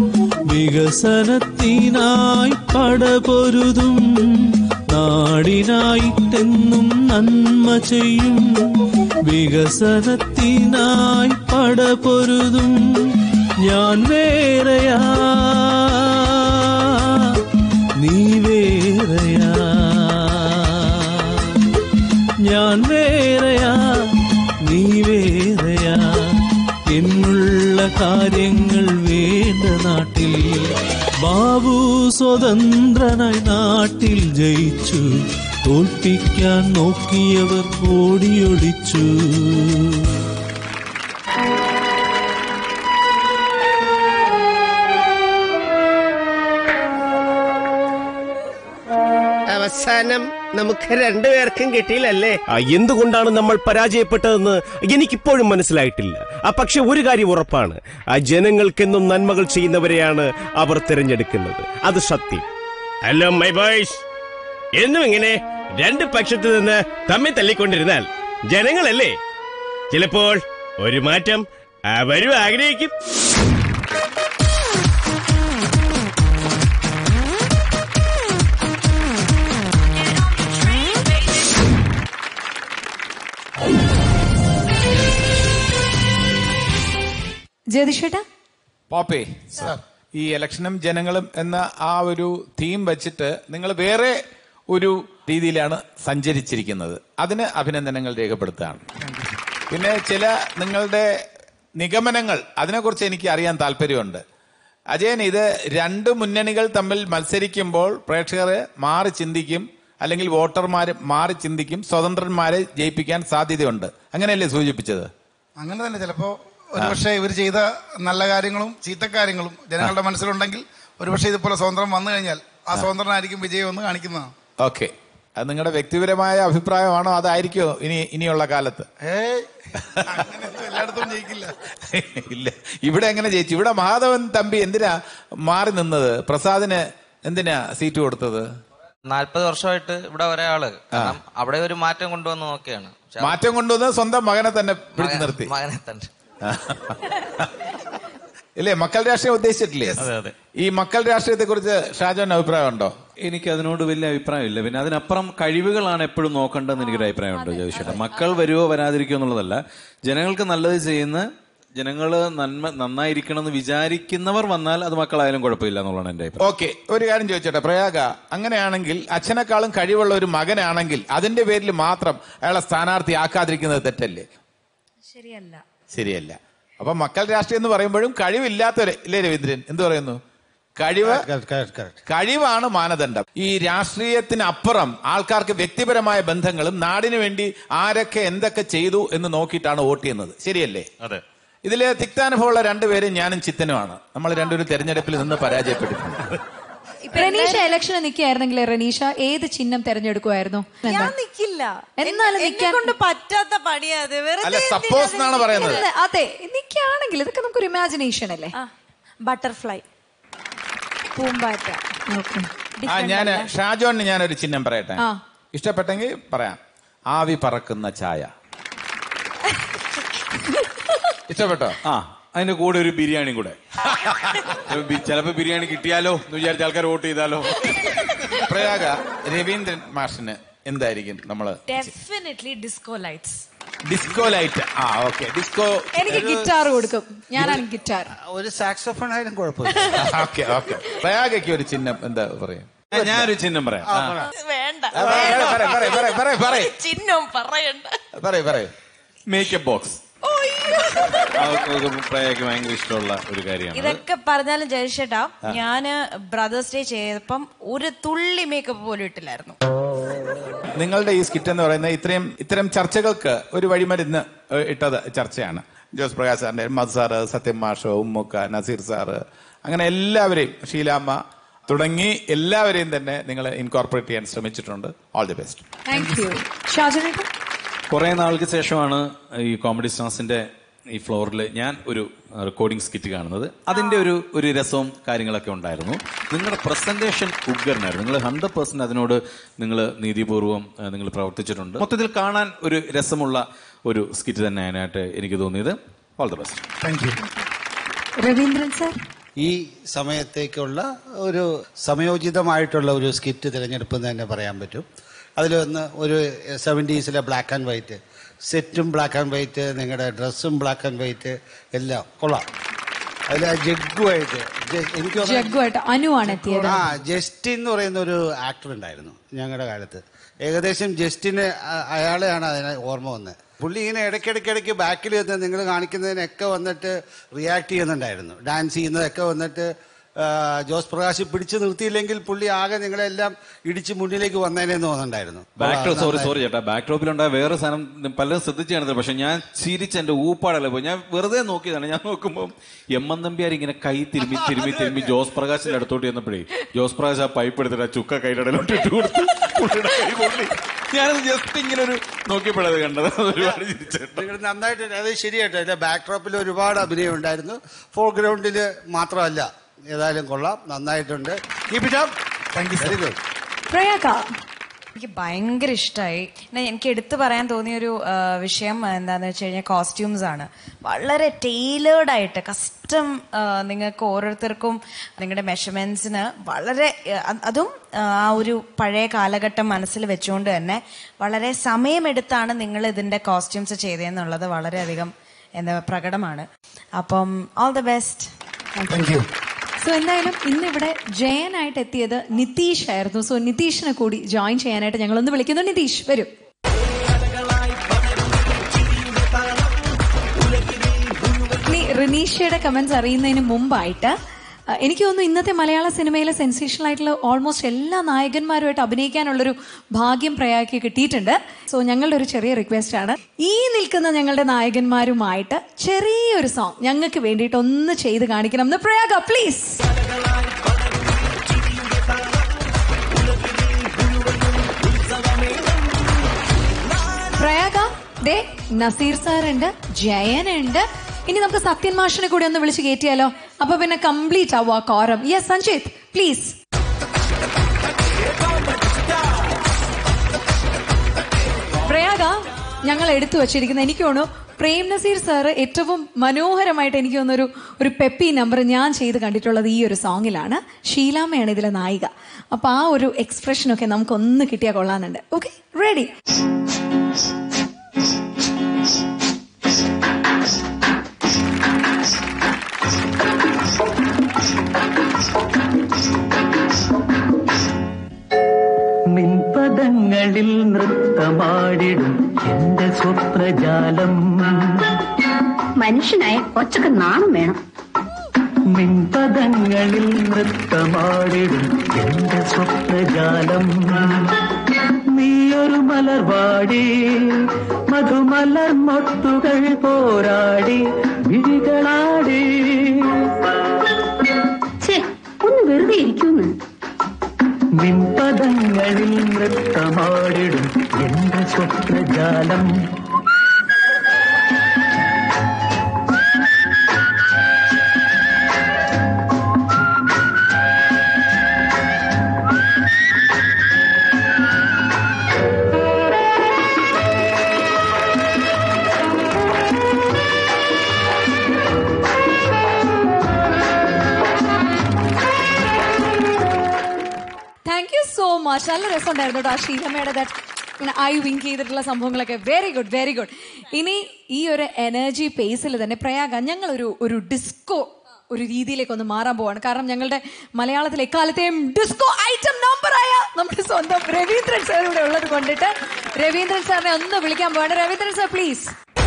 S8: വികസനത്തിനായി പടപൊരുതും നാടിനായിട്ടെന്നും നന്മ ചെയ്യും വികസനത്തിനായി പടപൊരുതും ഞാൻ വേറെയാ നീ വേറെയാ ഞാൻ വേറെയാ നീ വേറെയാ എന്നുള്ള കാര്യങ്ങൾ വേണ്ട നാട്ടിൽ ബാബു സ്വതന്ത്രനായി നാട്ടിൽ ജയിച്ചു തോൽപ്പിക്കാൻ നോക്കിയവർ ഓടിയൊളിച്ചു
S17: അവസാനം നമുക്ക് രണ്ടുപേർക്കും കിട്ടിയില്ലല്ലേ എന്തുകൊണ്ടാണ് നമ്മൾ പരാജയപ്പെട്ടതെന്ന് എനിക്കിപ്പോഴും മനസ്സിലായിട്ടില്ല ആ പക്ഷെ ഒരു കാര്യം ഉറപ്പാണ് ആ ജനങ്ങൾക്കെന്നും നന്മകൾ ചെയ്യുന്നവരെയാണ് അവർ തിരഞ്ഞെടുക്കുന്നത് അത് സത്യം
S14: ഹലോ മൈ ബോയ്സ് എന്നും ഇങ്ങനെ രണ്ട് പക്ഷത്ത് നിന്ന് തമ്മിൽ തല്ലിക്കൊണ്ടിരുന്നാൽ ജനങ്ങളല്ലേ ചിലപ്പോൾ ഒരു മാറ്റം അവരും ആഗ്രഹിക്കും
S1: ജ്യോതിഷേട്ടാ
S2: പോപ്പേ ഈ ഇലക്ഷനും ജനങ്ങളും എന്ന ആ ഒരു തീം വെച്ചിട്ട് നിങ്ങൾ വേറെ ഒരു രീതിയിലാണ് സഞ്ചരിച്ചിരിക്കുന്നത് അതിന് അഭിനന്ദനങ്ങൾ രേഖപ്പെടുത്തുകയാണ് പിന്നെ ചില നിങ്ങളുടെ നിഗമനങ്ങൾ അതിനെക്കുറിച്ച് എനിക്ക് അറിയാൻ താല്പര്യമുണ്ട് അജയൻ ഇത് രണ്ട് മുന്നണികൾ തമ്മിൽ മത്സരിക്കുമ്പോൾ പ്രേക്ഷകർ മാറി ചിന്തിക്കും അല്ലെങ്കിൽ വോട്ടർമാർ മാറി ചിന്തിക്കും സ്വതന്ത്രന്മാരെ ജയിപ്പിക്കാൻ സാധ്യതയുണ്ട് അങ്ങനെയല്ലേ സൂചിപ്പിച്ചത്
S21: അങ്ങനെ തന്നെ ചിലപ്പോ ഒരുപക്ഷെ ഇവർ ചെയ്ത നല്ല കാര്യങ്ങളും ചീത്ത കാര്യങ്ങളും ജനങ്ങളുടെ മനസ്സിലുണ്ടെങ്കിൽ ഒരുപക്ഷെ ഇതുപോലെ സ്വതന്ത്രം വന്നു കഴിഞ്ഞാൽ ആ സ്വതന്ത്രനായിരിക്കും വിജയം എന്ന് കാണിക്കുന്നതാണ്
S2: ഓക്കെ അത് നിങ്ങളുടെ വ്യക്തിപരമായ അഭിപ്രായമാണോ അതായിരിക്കുമോ ഇനി ഇനിയുള്ള കാലത്ത്
S21: ഏയ് അങ്ങനെയൊന്നും എല്ലായിടത്തും ജയിക്കില്ല
S2: ഇല്ല ഇവിടെ എങ്ങനെ ജയിച്ചു ഇവിടെ മഹാദേവൻ തമ്പി എന്തിനാ മാറി നിന്നത് പ്രസാദിന് എന്തിനാ സീറ്റ് കൊടുത്തത്
S22: നാല്പത് വർഷമായിട്ട് ഇവിടെ ഒരാള് കാരണം അവിടെ ഒരു മാറ്റം കൊണ്ടുവന്ന് നോക്കിയാണ് പക്ഷെ
S2: മാറ്റം കൊണ്ടുവന്ന് സ്വന്തം മകനെ തന്നെ പിടിച്ചു
S22: മകൻ-
S2: നിർത്തി
S22: മകനെ തന്നെ
S2: ഇല്ലേ മക്കൾ രാഷ്ട്രീയം ഉദ്ദേശിച്ചിട്ടില്ലേ
S9: അതെ, അതെ.
S2: ഈ മക്കൾ രാഷ്ട്രീയത്തെ കുറിച്ച് ഷാജോന് അഭിപ്രായമുണ്ടോ
S9: എനിക്ക് അതിനോട് വലിയ അഭിപ്രായമില്ല പിന്നെ അതിനപ്പുറം കഴിവുകളാണ് എപ്പോഴും നോക്കേണ്ടതെന്ന് എനിക്കൊരു അഭിപ്രായമുണ്ട് ചോദിച്ചേട്ടാ മക്കൾ വരുമോ വരാതിരിക്കുമോ എന്നുള്ളതല്ല ജനങ്ങൾക്ക് നല്ലത് ചെയ്യുന്ന ജനങ്ങൾ നന്മ നന്നായിരിക്കണം എന്ന് വിചാരിക്കുന്നവർ വന്നാൽ അത് മക്കളായാലും കുഴപ്പമില്ല എന്നുള്ളതാണ് എന്റെ അഭിപ്രായം
S2: ഓക്കെ ഒരു കാര്യം ചോദിച്ചോട്ടെ പ്രയാഗ അങ്ങനെയാണെങ്കിൽ അച്ഛനേക്കാളും കഴിവുള്ള ഒരു മകനാണെങ്കിൽ അതിന്റെ പേരിൽ മാത്രം അയാളെ സ്ഥാനാർത്ഥി ആക്കാതിരിക്കുന്നത് തെറ്റല്ലേ
S5: ശരിയല്ല
S2: ശരിയല്ല അപ്പൊ മക്കൾ രാഷ്ട്രീയം എന്ന് പറയുമ്പോഴും കഴിവില്ലാത്തവരെ ഇല്ലേ രവീന്ദ്രൻ എന്ത് പറയുന്നു കഴിവ്
S4: Correct, correct, correct.
S2: കഴിവാണ് മാനദണ്ഡം ഈ രാഷ്ട്രീയത്തിന് അപ്പുറം ആൾക്കാർക്ക് വ്യക്തിപരമായ ബന്ധങ്ങളും നാടിനു വേണ്ടി ആരൊക്കെ എന്തൊക്കെ ചെയ്തു എന്ന് നോക്കിയിട്ടാണ് വോട്ട് ചെയ്യുന്നത് ശരിയല്ലേ
S9: അതെ
S2: ഇതില് തിക്താനുഭവമുള്ള രണ്ടുപേരും ഞാനും ചിത്തനുമാണ് നമ്മൾ രണ്ടുപേരും തെരഞ്ഞെടുപ്പിൽ നിന്ന് പരാജയപ്പെട്ടിട്ടുണ്ട്
S1: റനീഷ ഇലക്ഷന് നിൽക്കുകയായിരുന്നെങ്കിൽ റനീഷ ഏത് ചിഹ്നം തെരഞ്ഞെടുക്കുമായിരുന്നു
S5: ഞാൻ നിക്കില്ല
S1: എന്നാലും
S5: എന്നെ
S1: നിക്കാൻ-
S5: കൊണ്ട് പറ്റാത്ത പണിയാ അത് വെറുതെ
S2: അല്ല സപ്പോസ് എന്നാണ് പറയുന്നത്
S1: അതെ, അതെ നിൽക്കുകയാണെങ്കിൽ ഇതൊക്കെ നമുക്കൊരു ഇമാജിനേഷൻ അല്ലേ
S5: ബട്ടർഫ്ലൈ പൂമ്പാറ്റ
S2: ആ ഞാൻ ഷാജോണിന് ഞാനൊരു ചിഹ്നം പറയട്ടെ
S1: ആ.
S2: ഇഷ്ടപ്പെട്ടെങ്കിൽ പറയാം ആവി പറക്കുന്ന ചായ ഇഷ്ടപ്പെട്ടോ
S9: ആ അതിന്റെ കൂടെ ഒരു ബിരിയാണി കൂടെ ചിലപ്പോ ബിരിയാണി കിട്ടിയാലോ എന്ന് വിചാരിച്ച ആൾക്കാർ വോട്ട് ചെയ്താലോ
S2: പ്രയാഗ രവീന്ദ്രൻ മാഷിന് എന്തായിരിക്കും നമ്മള്
S5: definitely disco lights
S2: disco light ആ ഓക്കെ ഡിസ്കോ
S1: എനിക്ക് ഗിറ്റാർ കൊടുക്കും ഞാനാണ് ഗിറ്റാർ
S4: ഒരു സാക്സോഫോൺ ആയാലും കുഴപ്പമില്ല
S2: ഓക്കെ ഓക്കെ പ്രയാഗയ്ക്ക് ഒരു ചിഹ്നം എന്താ പറയാ
S9: ഞാനൊരു ചിഹ്നം പറയാം
S2: ആ.
S5: വേണ്ട
S2: ആ, പറയ്, പറയ്, പറയ്, പറയ്, പറയ്, പറയ്.
S5: ചിഹ്നം പറയണ്ട
S2: പറയൂ പറയൂ
S9: മേക്കപ്പ് ബോക്സ് പ്രയാഗയ്ക്ക് ഭയങ്കര ഇഷ്ടമുള്ള ഒരു കാര്യമാണ്
S5: ഇതൊക്കെ പറഞ്ഞാലും ജയശേട്ടാ ഞാന് ബ്രദേഴ്സ് ഡേ ചെയ്തപ്പം ഒരു തുള്ളി മേക്കപ്പ് പോലും ഇട്ടില്ലായിരുന്നു
S2: നിങ്ങളുടെ ഈ സ്കിറ്റ് എന്ന് പറയുന്നത് ഇത്രയും ഇത്തരം ചർച്ചകൾക്ക് ഒരു വഴിമരുന്ന് ഏഹ്, ഇട്ടത് ചർച്ചയാണ് ജോസ് പ്രകാശ് സാറിന്റെ മധു സാറ് സത്യം മാഷോ ഉമ്മുക്ക നസീർ സാറ് അങ്ങനെ എല്ലാവരെയും ഷീലാമ്മ തുടങ്ങി എല്ലാവരെയും തന്നെ നിങ്ങൾ ഇൻകോർപ്പറേറ്റ് ചെയ്യാൻ ശ്രമിച്ചിട്ടുണ്ട് all the best
S1: thank you ഷാജനേട്ടൻ
S9: കുറെ നാൾക്ക് ശേഷമാണ് ഈ കോമഡി സ്റ്റാർസിന്റെ ഈ ഫ്ലോറിൽ ഞാൻ ഒരു റെക്കോർഡിംഗ് സ്കിറ്റ് കാണുന്നത് അതിന്റെ ഒരു ഒരു രസവും കാര്യങ്ങളൊക്കെ ഉണ്ടായിരുന്നു നിങ്ങളുടെ പ്രസന്റേഷൻ ഉഗ്രനായിരുന്നു നിങ്ങൾ ഹൺഡ്രഡ് പെർസെന്റ് അതിനോട് നിങ്ങൾ നീതിപൂർവ്വം നിങ്ങൾ പ്രവർത്തിച്ചിട്ടുണ്ട് മൊത്തത്തിൽ കാണാൻ ഒരു രസമുള്ള ഒരു സ്കിറ്റ് തന്നെ അതിനായിട്ട് എനിക്ക് തോന്നിയത് all the best
S4: thank you
S1: Raveendran sir
S4: ഈ സമയത്തേക്കുള്ള ഒരു സമയോചിതമായിട്ടുള്ള ഒരു സ്കിറ്റ് തിരഞ്ഞെടുപ്പ് എന്ന് തന്നെ പറയാൻ പറ്റും അതിലൊന്ന് ഒരു സെവൻറ്റീസിലെ ബ്ലാക്ക് ആൻഡ് വൈറ്റ് സെറ്റും ബ്ലാക്ക് ആൻഡ് വൈറ്റ് നിങ്ങളുടെ ഡ്രസ്സും ബ്ലാക്ക് ആൻഡ് വൈറ്റ് എല്ലാം കൊള്ളാം അതിൽ ആ ജഗ്ഗുമായിട്ട് ജ- എനിക്ക് തോന്നുന്നു-
S1: ജഗ്ഗുമായിട്ട് അനു ആണ് എത്തിയത്
S4: ആ ജസ്റ്റിൻ എന്ന് പറയുന്ന ഒരു ആക്ടർ ഉണ്ടായിരുന്നു ഞങ്ങളുടെ കാലത്ത് ഏകദേശം ജസ്റ്റിന് അ- അയാളെയാണ് അതിനെ ഓർമ്മ വന്നത് പുള്ളി ഇങ്ങനെ ഇടയ്ക്കിടയ്ക്കിടയ്ക്ക് ബാക്കിൽ നിന്ന് നിങ്ങൾ കാണിക്കുന്നതിനൊക്കെ വന്നിട്ട് റിയാക്ട് ചെയ്യുന്നുണ്ടായിരുന്നു ഡാൻസ് ചെയ്യുന്നതൊക്കെ വന്നിട്ട് ആ, ജോസ് പ്രകാശ് പിടിച്ചു നിർത്തിയില്ലെങ്കിൽ പുള്ളി ആകെ നിങ്ങളെല്ലാം ഇടിച്ച് മുന്നിലേക്ക് വന്നേനെന്ന് തോന്നുന്നുണ്ടായിരുന്നു
S9: ബാക്ക് സോറി സോറി ചേട്ടാ ബാക്ക് ഡ്രോപ്പിലുണ്ടായ വേറെ സാധനം പലരും ശ്രദ്ധിച്ചു കാണുന്നത് പക്ഷെ ഞാൻ ചിരിച്ച് എന്റെ ഊപ്പാടല്ല പോയി ഞാൻ വെറുതെ നോക്കിയതാണ് ഞാൻ നോക്കുമ്പോൾ എം എൻ നമ്പ്യാർ ഇങ്ങനെ കൈ തിരുമ്മി തിരുമ്മി തിരുമ്മി ജോസ് പ്രകാശിന്റെ അടുത്തോട്ട് ചെന്നപ്പോഴേ ജോസ് പ്രകാശ് ആ പൈപ്പ് എടുത്തിട്ട് ആ ചുക്ക കൈയുടെ ഇടയിലോട്ട് ഇട്ട് കൊടുത്ത് പുള്ളിയുടെ കൈ പൊള്ളി ഞാനത് ജസ്റ്റ് ഇങ്ങനെ ഒരു നോക്കിയപ്പോഴത് കണ്ടത് അത് ഒരുപാട് ചിരിച്ചിട്ടുണ്ട്
S4: നിങ്ങൾ നന്നായിട്ട് അത് ശരിയായിട്ട് അതിന്റെ ബാക്ക് ഡ്രോപ്പിൽ ഒരുപാട് അഭിനയം ഉണ്ടായിരുന്നു ഫോർഗ്രൗണ്ടിൽ മാത്രമല്ല ഏതായാലും കൊള്ളാം നന്നായിട്ടുണ്ട് keep it up thank you very good
S1: Prayaga
S5: എനിക്ക് ഭയങ്കര ഇഷ്ടമായി പിന്നെ എനിക്ക് എടുത്തു പറയാൻ തോന്നിയ ഒരു ആ, വിഷയം എന്താന്ന് വെച്ച് കഴിഞ്ഞാൽ കോസ്റ്റ്യൂംസ് ആണ് വളരെ ടൈലേർഡ് ആയിട്ട് കസ്റ്റം നിങ്ങൾക്ക് ഓരോരുത്തർക്കും നിങ്ങളുടെ മെഷർമെന്റ്സിന് വളരെ ആ, അത് അതും ആ ഒരു പഴയ കാലഘട്ടം മനസ്സിൽ വെച്ചുകൊണ്ട് തന്നെ വളരെ സമയമെടുത്താണ് നിങ്ങൾ ഇതിന്റെ കോസ്റ്റ്യൂംസ് ചെയ്തതെന്നുള്ളത് വളരെയധികം എന്താ പ്രകടമാണ് അപ്പം all the best
S4: thank you
S1: so എന്തായാലും ഇന്ന് ഇവിടെ ജയനായിട്ട് എത്തിയത് നിതീഷ് ആയിരുന്നു സോ നിതീഷിനെ കൂടി ജോയിൻ ചെയ്യാനായിട്ട് ഞങ്ങൾ ഒന്ന് വിളിക്കുന്നു നിതീഷ് വരൂ ഇനി റിനീഷയുടെ കമന്റ്സ് അറിയുന്നതിന് മുമ്പായിട്ട് അഹ് എനിക്ക് തോന്നുന്നു ഇന്നത്തെ മലയാള സിനിമയിലെ സെൻസേഷണൽ ആയിട്ടുള്ള ഓൾമോസ്റ്റ് എല്ലാ നായകന്മാരുമായിട്ട് അഭിനയിക്കാനുള്ളൊരു ഭാഗ്യം പ്രയാഗയ്ക്ക് കിട്ടിയിട്ടുണ്ട് സോ ഞങ്ങളുടെ ഒരു ചെറിയ റിക്വസ്റ്റ് ആണ് ഈ നിൽക്കുന്ന ഞങ്ങളുടെ നായകന്മാരുമായിട്ട് ചെറിയൊരു സോങ് ഞങ്ങൾക്ക് വേണ്ടിയിട്ട് ഒന്ന് ചെയ്ത് കാണിക്കണം എന്ന് പ്രയാഗ പ്ലീസ് പ്രയാഗ ദേ നസീർ സാറുണ്ട് ജയനുണ്ട് ഇനി നമുക്ക് സത്യൻ മാഷിനെ കൂടി ഒന്ന് വിളിച്ച് കയറ്റിയാലോ അപ്പൊ പിന്നെ കംപ്ലീറ്റ് ആവുക quorum yes Sanjith please Prayaga ഞങ്ങൾ എടുത്തു വച്ചിരിക്കുന്ന എനിക്ക് തോന്നുന്നു പ്രേം നസീർ സാറ് ഏറ്റവും മനോഹരമായിട്ട് എനിക്ക് തോന്നുന്നൊരു ഒരു പെപ്പി നമ്പർ ഞാൻ ചെയ്ത് കണ്ടിട്ടുള്ളത് ഈ ഒരു സോങ്ങിലാണ് ഷീലാമ്മയാണ് ഇതിലെ നായിക അപ്പൊ ആ ഒരു എക്സ്പ്രഷനൊക്കെ നമുക്ക് ഒന്ന് കിട്ടിയാൽ കൊള്ളാന്നുണ്ട് ഓക്കെ റെഡി
S3: നിൻപദങ്ങളിൽ നൃത്തമാടിടും എന്റെ സ്വപ്നജാലം
S7: മനുഷ്യനായ കൊച്ചൊക്കെ നാണം വേണം
S3: നിൻപദങ്ങളിൽ നൃത്തമാടിടും എന്റെ സ്വപ്നജാലം നീയൊരു മലർവാടി മധുമലർ മൊട്ടുകൾ പോരാടി വിഴികളാടി
S7: ഒന്ന് വെറുതെ ഇരിക്കുന്നു
S3: നിൻപദങ്ങളിൽ നൃത്തമാടിടും എന്റെ സ്വപ്നജാലം
S1: താങ്ക് യു സോ മച്ച് നല്ല രസമുണ്ടായിരുന്നു കേട്ടോ ആ ഷീലമ്മയുടെ that ഇങ്ങനെ ഐ വിങ്ക് ചെയ്തിട്ടുള്ള സംഭവങ്ങളൊക്കെ വെരി ഗുഡ് വെരി ഗുഡ് ഇനി ഈ ഒരു എനർജി പേസിൽ തന്നെ പ്രയാഗ ഞങ്ങൾ ഒരു ഒരു ഡിസ്കോ ഒരു രീതിയിലേക്ക് ഒന്ന് മാറാൻ പോവാണ് കാരണം ഞങ്ങളുടെ മലയാളത്തിലെ എക്കാലത്തെയും ഡിസ്കോ ഐറ്റം നമ്പറായ നമ്മുടെ സ്വന്തം രവീന്ദ്രൻ സാർ ഇവിടെ ഉള്ളത് കൊണ്ടിട്ട് രവീന്ദ്രൻ സാറിനെ ഒന്ന് വിളിക്കാൻ പോവാണ് രവീന്ദ്രൻ സാർ പ്ലീസ്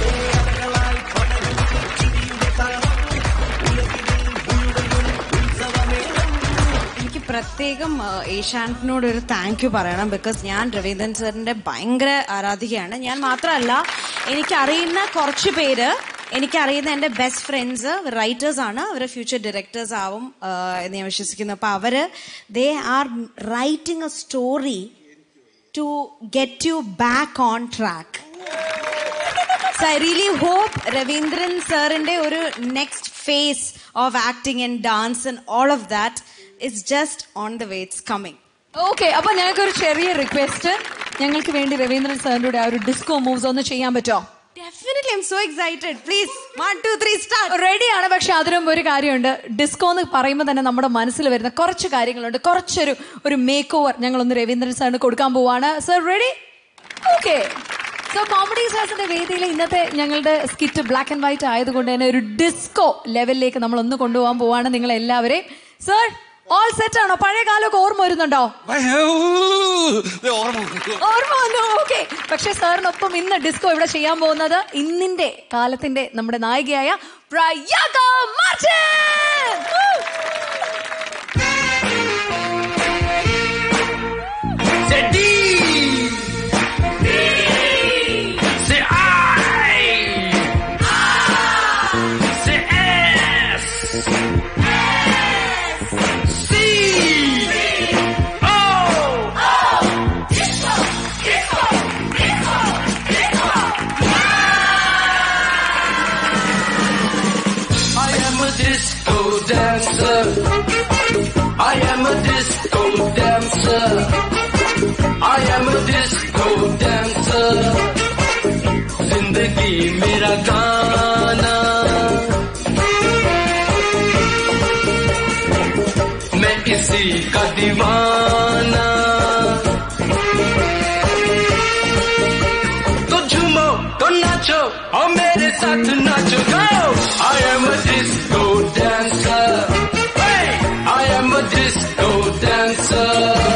S5: എനിക്ക് പ്രത്യേകം ആ, ഏഷ്യാനെറ്റിനോട് ഒരു താങ്ക് യു പറയണം ബിക്കോസ് ഞാൻ രവീന്ദ്രൻ സാറിന്റെ ഭയങ്കര ആരാധികയാണ് ഞാൻ മാത്രമല്ല എനിക്കറിയുന്ന കുറച്ച് പേര് എനിക്കറിയുന്ന എൻ്റെ ബെസ്റ്റ് ഫ്രണ്ട്സ് റൈറ്റേഴ്സ് ആണ് അവർ ഫ്യൂച്ചർ ഡയറക്ടേഴ്സ് ആവും ആ, എന്ന് ഞാൻ വിശ്വസിക്കുന്നു അപ്പൊ അവര് they are writing a story to get you back on track so I really hope Raveendran സാറിന്റെ ഒരു next phase of acting and dance and all of that it's just on the way it's coming
S1: okay അപ്പൊ ഞങ്ങൾക്ക് ഒരു ചെറിയ request ഞങ്ങൾക്ക് വേണ്ടി രവീന്ദ്രൻ സാറിന്റെ കൂടെ ആ ഒരു ഡിസ്കോ മൂവ്സ് ഒന്ന് ചെയ്യാൻ പറ്റുമോ
S5: definitely I am so excited please one two three start
S1: റെഡിയാണ് പക്ഷെ അതിനും ഒരു കാര്യമുണ്ട് ഡിസ്കോ എന്ന് പറയുമ്പോൾ തന്നെ നമ്മുടെ മനസ്സിൽ വരുന്ന കുറച്ച് കാര്യങ്ങളുണ്ട് കുറച്ചൊരു ഒരു മേക്ക് ഓവർ ഞങ്ങളൊന്ന് രവീന്ദ്രൻ സാറിന് കൊടുക്കാൻ പോവാണ് sir ready okay so comedy സ്റ്റാർസിന്റെ വേദിയിൽ ഇന്നത്തെ ഞങ്ങളുടെ സ്കിറ്റ് ബ്ലാക്ക് ആൻഡ് വൈറ്റ് ആയതുകൊണ്ട് തന്നെ ഒരു ഡിസ്കോ ലെവലിലേക്ക് നമ്മൾ ഒന്ന് കൊണ്ടുപോകാൻ പോവാണ് നിങ്ങൾ എല്ലാവരെയും സർ ഓൾ സെറ്റ് ആണോ പഴയ കാലമൊക്കെ ഓർമ്മ വരുന്നുണ്ടോ ഓർമ്മ വന്നു ഓക്കെ പക്ഷെ സാറിനൊപ്പം ഇന്ന് ഡിസ്കോ ഇവിടെ ചെയ്യാൻ പോകുന്നത് ഇന്നിന്റെ കാലത്തിന്റെ നമ്മുടെ നായികയായ Prayaga Martin
S10: C'est D. C'est I. C'est S. C. O. I am a disco dancer. I am a disco dancer. I am a disco dancer. जिंदगी मेरा गाना मैं इसी का दीवाना तो झूमो तो नाचो और मेरे साथ नाचो गाओ I am a disco dancer hey! I am a disco dancer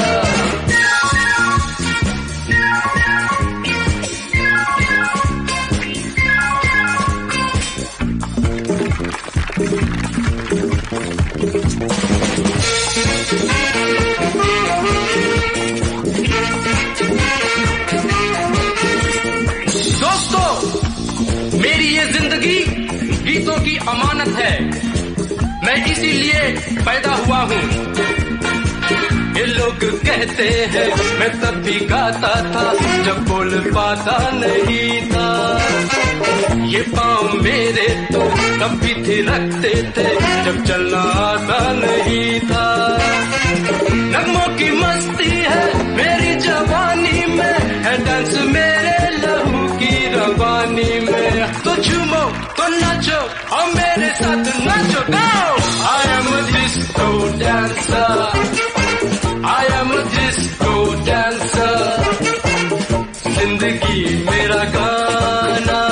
S10: दोस्तों मेरी ये जिंदगी गीतों की अमानत है मैं इसीलिए पैदा हुआ हूँ ये लोग कहते हैं मैं तब भी गाता था जब बोल पाता नहीं था ये पाँव मेरे तो तब भी थिरकते थे जब चलना आता नहीं था नगमों की मस्ती है मेरी जवानी में है डांस मेरे लहू की रवानी में तो झूमो तो नाचो और मेरे साथ नाचो गाओ I am disco dancer I am disco dancer जिंदगी मेरा गाना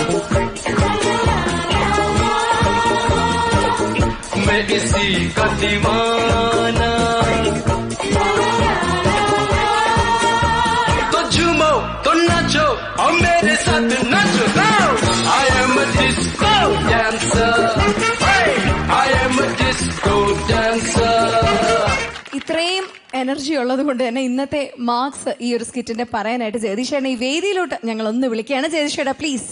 S10: मैं इसी का दीवाना तो झूमो तो नाचो और मेरे साथ नाचो गाओ I am disco dancer I am disco
S1: ഇത്രയും എനർജി ഉള്ളത് കൊണ്ട് തന്നെ ഇന്നത്തെ മാർക്സ് ഈ ഒരു സ്കിറ്റിന്റെ പറയാനായിട്ട് ജഗദീഷേട്ടനെ ഈ വേദിയിലോട്ട് ഞങ്ങൾ ഒന്ന് വിളിക്കുകയാണ് ജഗദീഷേട്ട പ്ലീസ്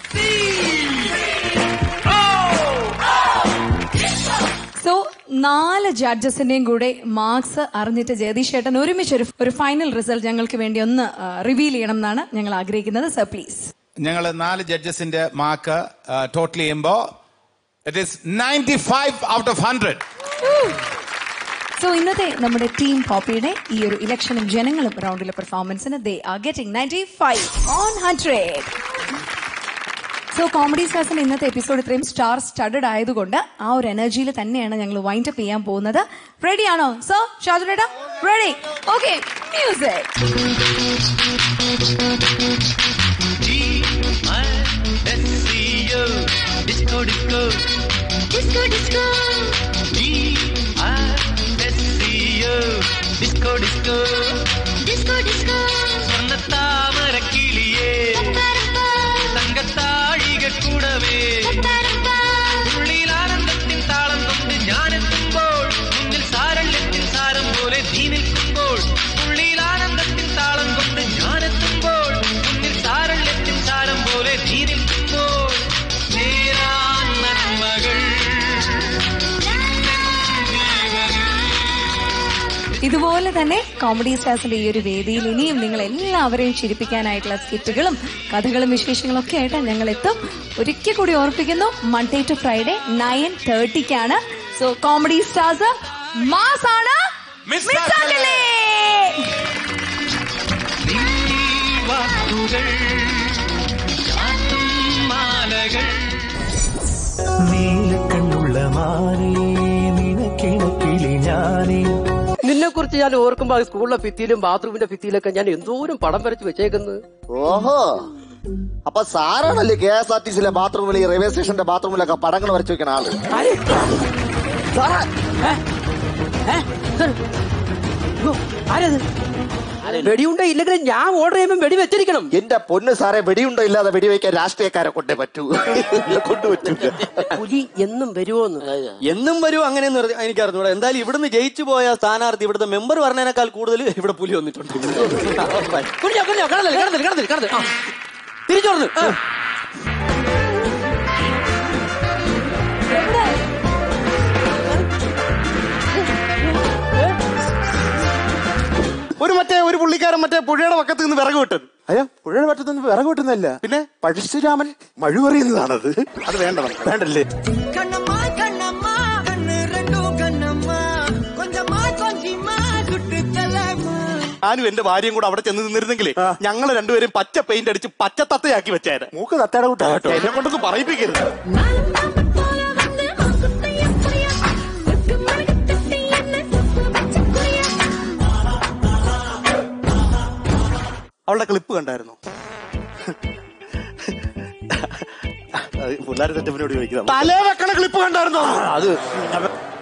S1: സോ നാല് ജഡ്ജസിന്റെയും കൂടെ മാർക്സ് അറിഞ്ഞിട്ട് ജഗദീഷ് ചേട്ടൻ ഒരുമിച്ച് ഒരു ഒരു ഫൈനൽ റിസൾട്ട് ഞങ്ങൾക്ക് വേണ്ടി ഒന്ന് റിവീൽ ചെയ്യണം എന്നാണ് ഞങ്ങൾ ആഗ്രഹിക്കുന്നത് സർ പ്ലീസ്
S2: ഞങ്ങൾ നാല് ജഡ്ജസിന്റെ മാർക്ക് ടോട്ടൽ ചെയ്യുമ്പോൾ it is ninety five out of hundred
S1: so ഇന്നത്തെ നമ്മുടെ ടീം പോപ്പിയുടെ ഈ ഒരു ഇലക്ഷനും ജനങ്ങളും റൗണ്ടിലെ പെർഫോമൻസിന് they are getting ninety five on hundred so comedy സ്റ്റാർസിന്റെ ഇന്നത്തെ എപ്പിസോഡ് ഇത്രയും സ്റ്റാർ സ്റ്റഡഡ് ആയതുകൊണ്ട് ആ ഒരു എനർജിയിൽ തന്നെയാണ് ഞങ്ങൾ വൈൻഡ് അപ്പ് ചെയ്യാൻ പോകുന്നത് റെഡി ആണോ സോ ഷാജുലേട്ടാ ready okay music
S3: Disco, disco. Disco, disco. D-I-S-C-O. Disco, disco. Disco, disco. സ്വർണ്ണത്താമര കിളിയേ തങ്കത്താഴിക കൂടവേ ഉള്ളിൽ ആനന്ദത്തിൻ താളം കൊണ്ട് ഞാനെത്തുമ്പോൾ മുന്നിൽ സാരല്യത്തിൻ സാരം പോലെ നീ നിൽക്കുമ്പോൾ ഉള്ളിൽ ആനന്ദത്തിൻ താളം കൊണ്ട് ഞാനെത്തുമ്പോൾ മുന്നിൽ സാരല്യത്തിൻ സാരം പോലെ നീ നിൽക്കുമ്പോൾ നേരാൻ നന്മകൾ
S1: ഇതുപോലെ തന്നെ കോമഡി സ്റ്റാർസിന്റെ ഈ ഒരു വേദിയിൽ ഇനിയും നിങ്ങൾ എല്ലാവരെയും ചിരിപ്പിക്കാനായിട്ടുള്ള സ്കിറ്റുകളും കഥകളും വിശേഷങ്ങളും ഒക്കെ ആയിട്ട് ഞങ്ങൾ എത്തും ഒരിക്കൽ കൂടി ഓർപ്പിക്കുന്നു മൺഡേ ടു ഫ്രൈഡേ നയൻ തേർട്ടിക്കാണ് സോ കോമഡി സ്റ്റാർസ് മാസ് ആണ്
S3: മിസ്
S1: ആക്കല്ലേ?
S3: വാക്കുകൾ ചാത്തും മാലകൾ
S11: നീലക്കണ്ണുള്ള മാനേ നിനക്കിണക്കിളി ഞാനേ
S15: നിന്നെ കുറിച്ച് ഞാൻ ഓർക്കുമ്പോ ആ സ്കൂളിലെ ഭിത്തിയിലും ബാത്റൂമിന്റെ ഭിത്തിയിലൊക്കെ ഞാൻ എന്തോരം പടം വരച്ച് വെച്ചേക്കുന്നത്
S23: ഓഹോ അപ്പൊ സാറാണല്ലേ കെ എസ് ആർ ടി സിയിലെ ബാത്റൂമിൽ ഈ റെയിൽവേ സ്റ്റേഷന്റെ ബാത്റൂമിലൊക്കെ പടങ്ങൾ വരച്ചു വെക്കണ ആള്
S15: ആരത് വെടിയുണ്ട ഇല്ലെങ്കിലും ഞാൻ ഓർഡർ ചെയ്യുമ്പോൾ വെടി വെച്ചിരിക്കണം
S23: എന്റെ പൊന്ന് സാറെ വെടിയുണ്ടോ ഇല്ലാതെ വെടിവെക്കാൻ രാഷ്ട്രീയക്കാരെ കൊണ്ടേ പറ്റൂ കൊണ്ടുപറ്റൂല
S15: പുലി എന്നും വരുമോന്ന്
S24: എന്നും വരും അങ്ങനെയൊന്നും അറിയ- എനിക്ക് അറിഞ്ഞൂടാ എന്തായാലും ഇവിടുന്ന് ജയിച്ചു പോയ സ്ഥാനാർത്ഥി ഇവിടുത്തെ മെമ്പർ പറഞ്ഞതിനേക്കാൾ കൂടുതൽ ഇവിടെ പുലി വന്നിട്ടുണ്ട്
S15: കുഞ്ഞോ കുഞ്ഞോ കിടന്നില്ല കിടന്നില്ല കിടന്നില്ല കിടന്നില്ല തിരിച്ചോർന്ന്
S23: ഒരു മറ്റേ ഒരു പുള്ളിക്കാരൻ മറ്റേ പുഴയുടെ പക്കത്ത് നിന്ന് വിറക് വിട്ടത് അയ്യോ പുഴയുടെ പക്കത്ത് നിന്ന് വിറക് വിട്ടുന്നല്ല പിന്നെ പഴശ്ശിരാമൻ മഴുവറിയുന്നതാണത് അത് വേണ്ട നമുക്ക്. വേണ്ടല്ലേ
S3: கண்ணம்மா கண்ணம்மா கண்ணு ரெண்டும் கண்ணம்மா கொஞ்சமா கொஞ்சமா சுட்டு தலமா
S23: ഞാനും എന്റെ ഭാര്യയും കൂടെ അവിടെ ചെന്ന് നിന്നിരുന്നെങ്കിലേ ഞങ്ങൾ രണ്ടുപേരും പച്ച പെയിന്റ് അടിച്ച് പച്ച തത്തയാക്കി വെച്ചേരെ മൂക്ക് തത്തയുടെ കൂട്ടാ കേട്ടോ എന്നെ കൊണ്ടൊന്നും പറയിപ്പിക്കരുത് അവളുടെ ക്ലിപ്പ് കണ്ടായിരുന്നു പിള്ളേരെ സെറ്റപ്പിനോട് ചോദിക്കാം തലേ വെക്കണ ക്ലിപ്പ് കണ്ടായിരുന്നോ അത്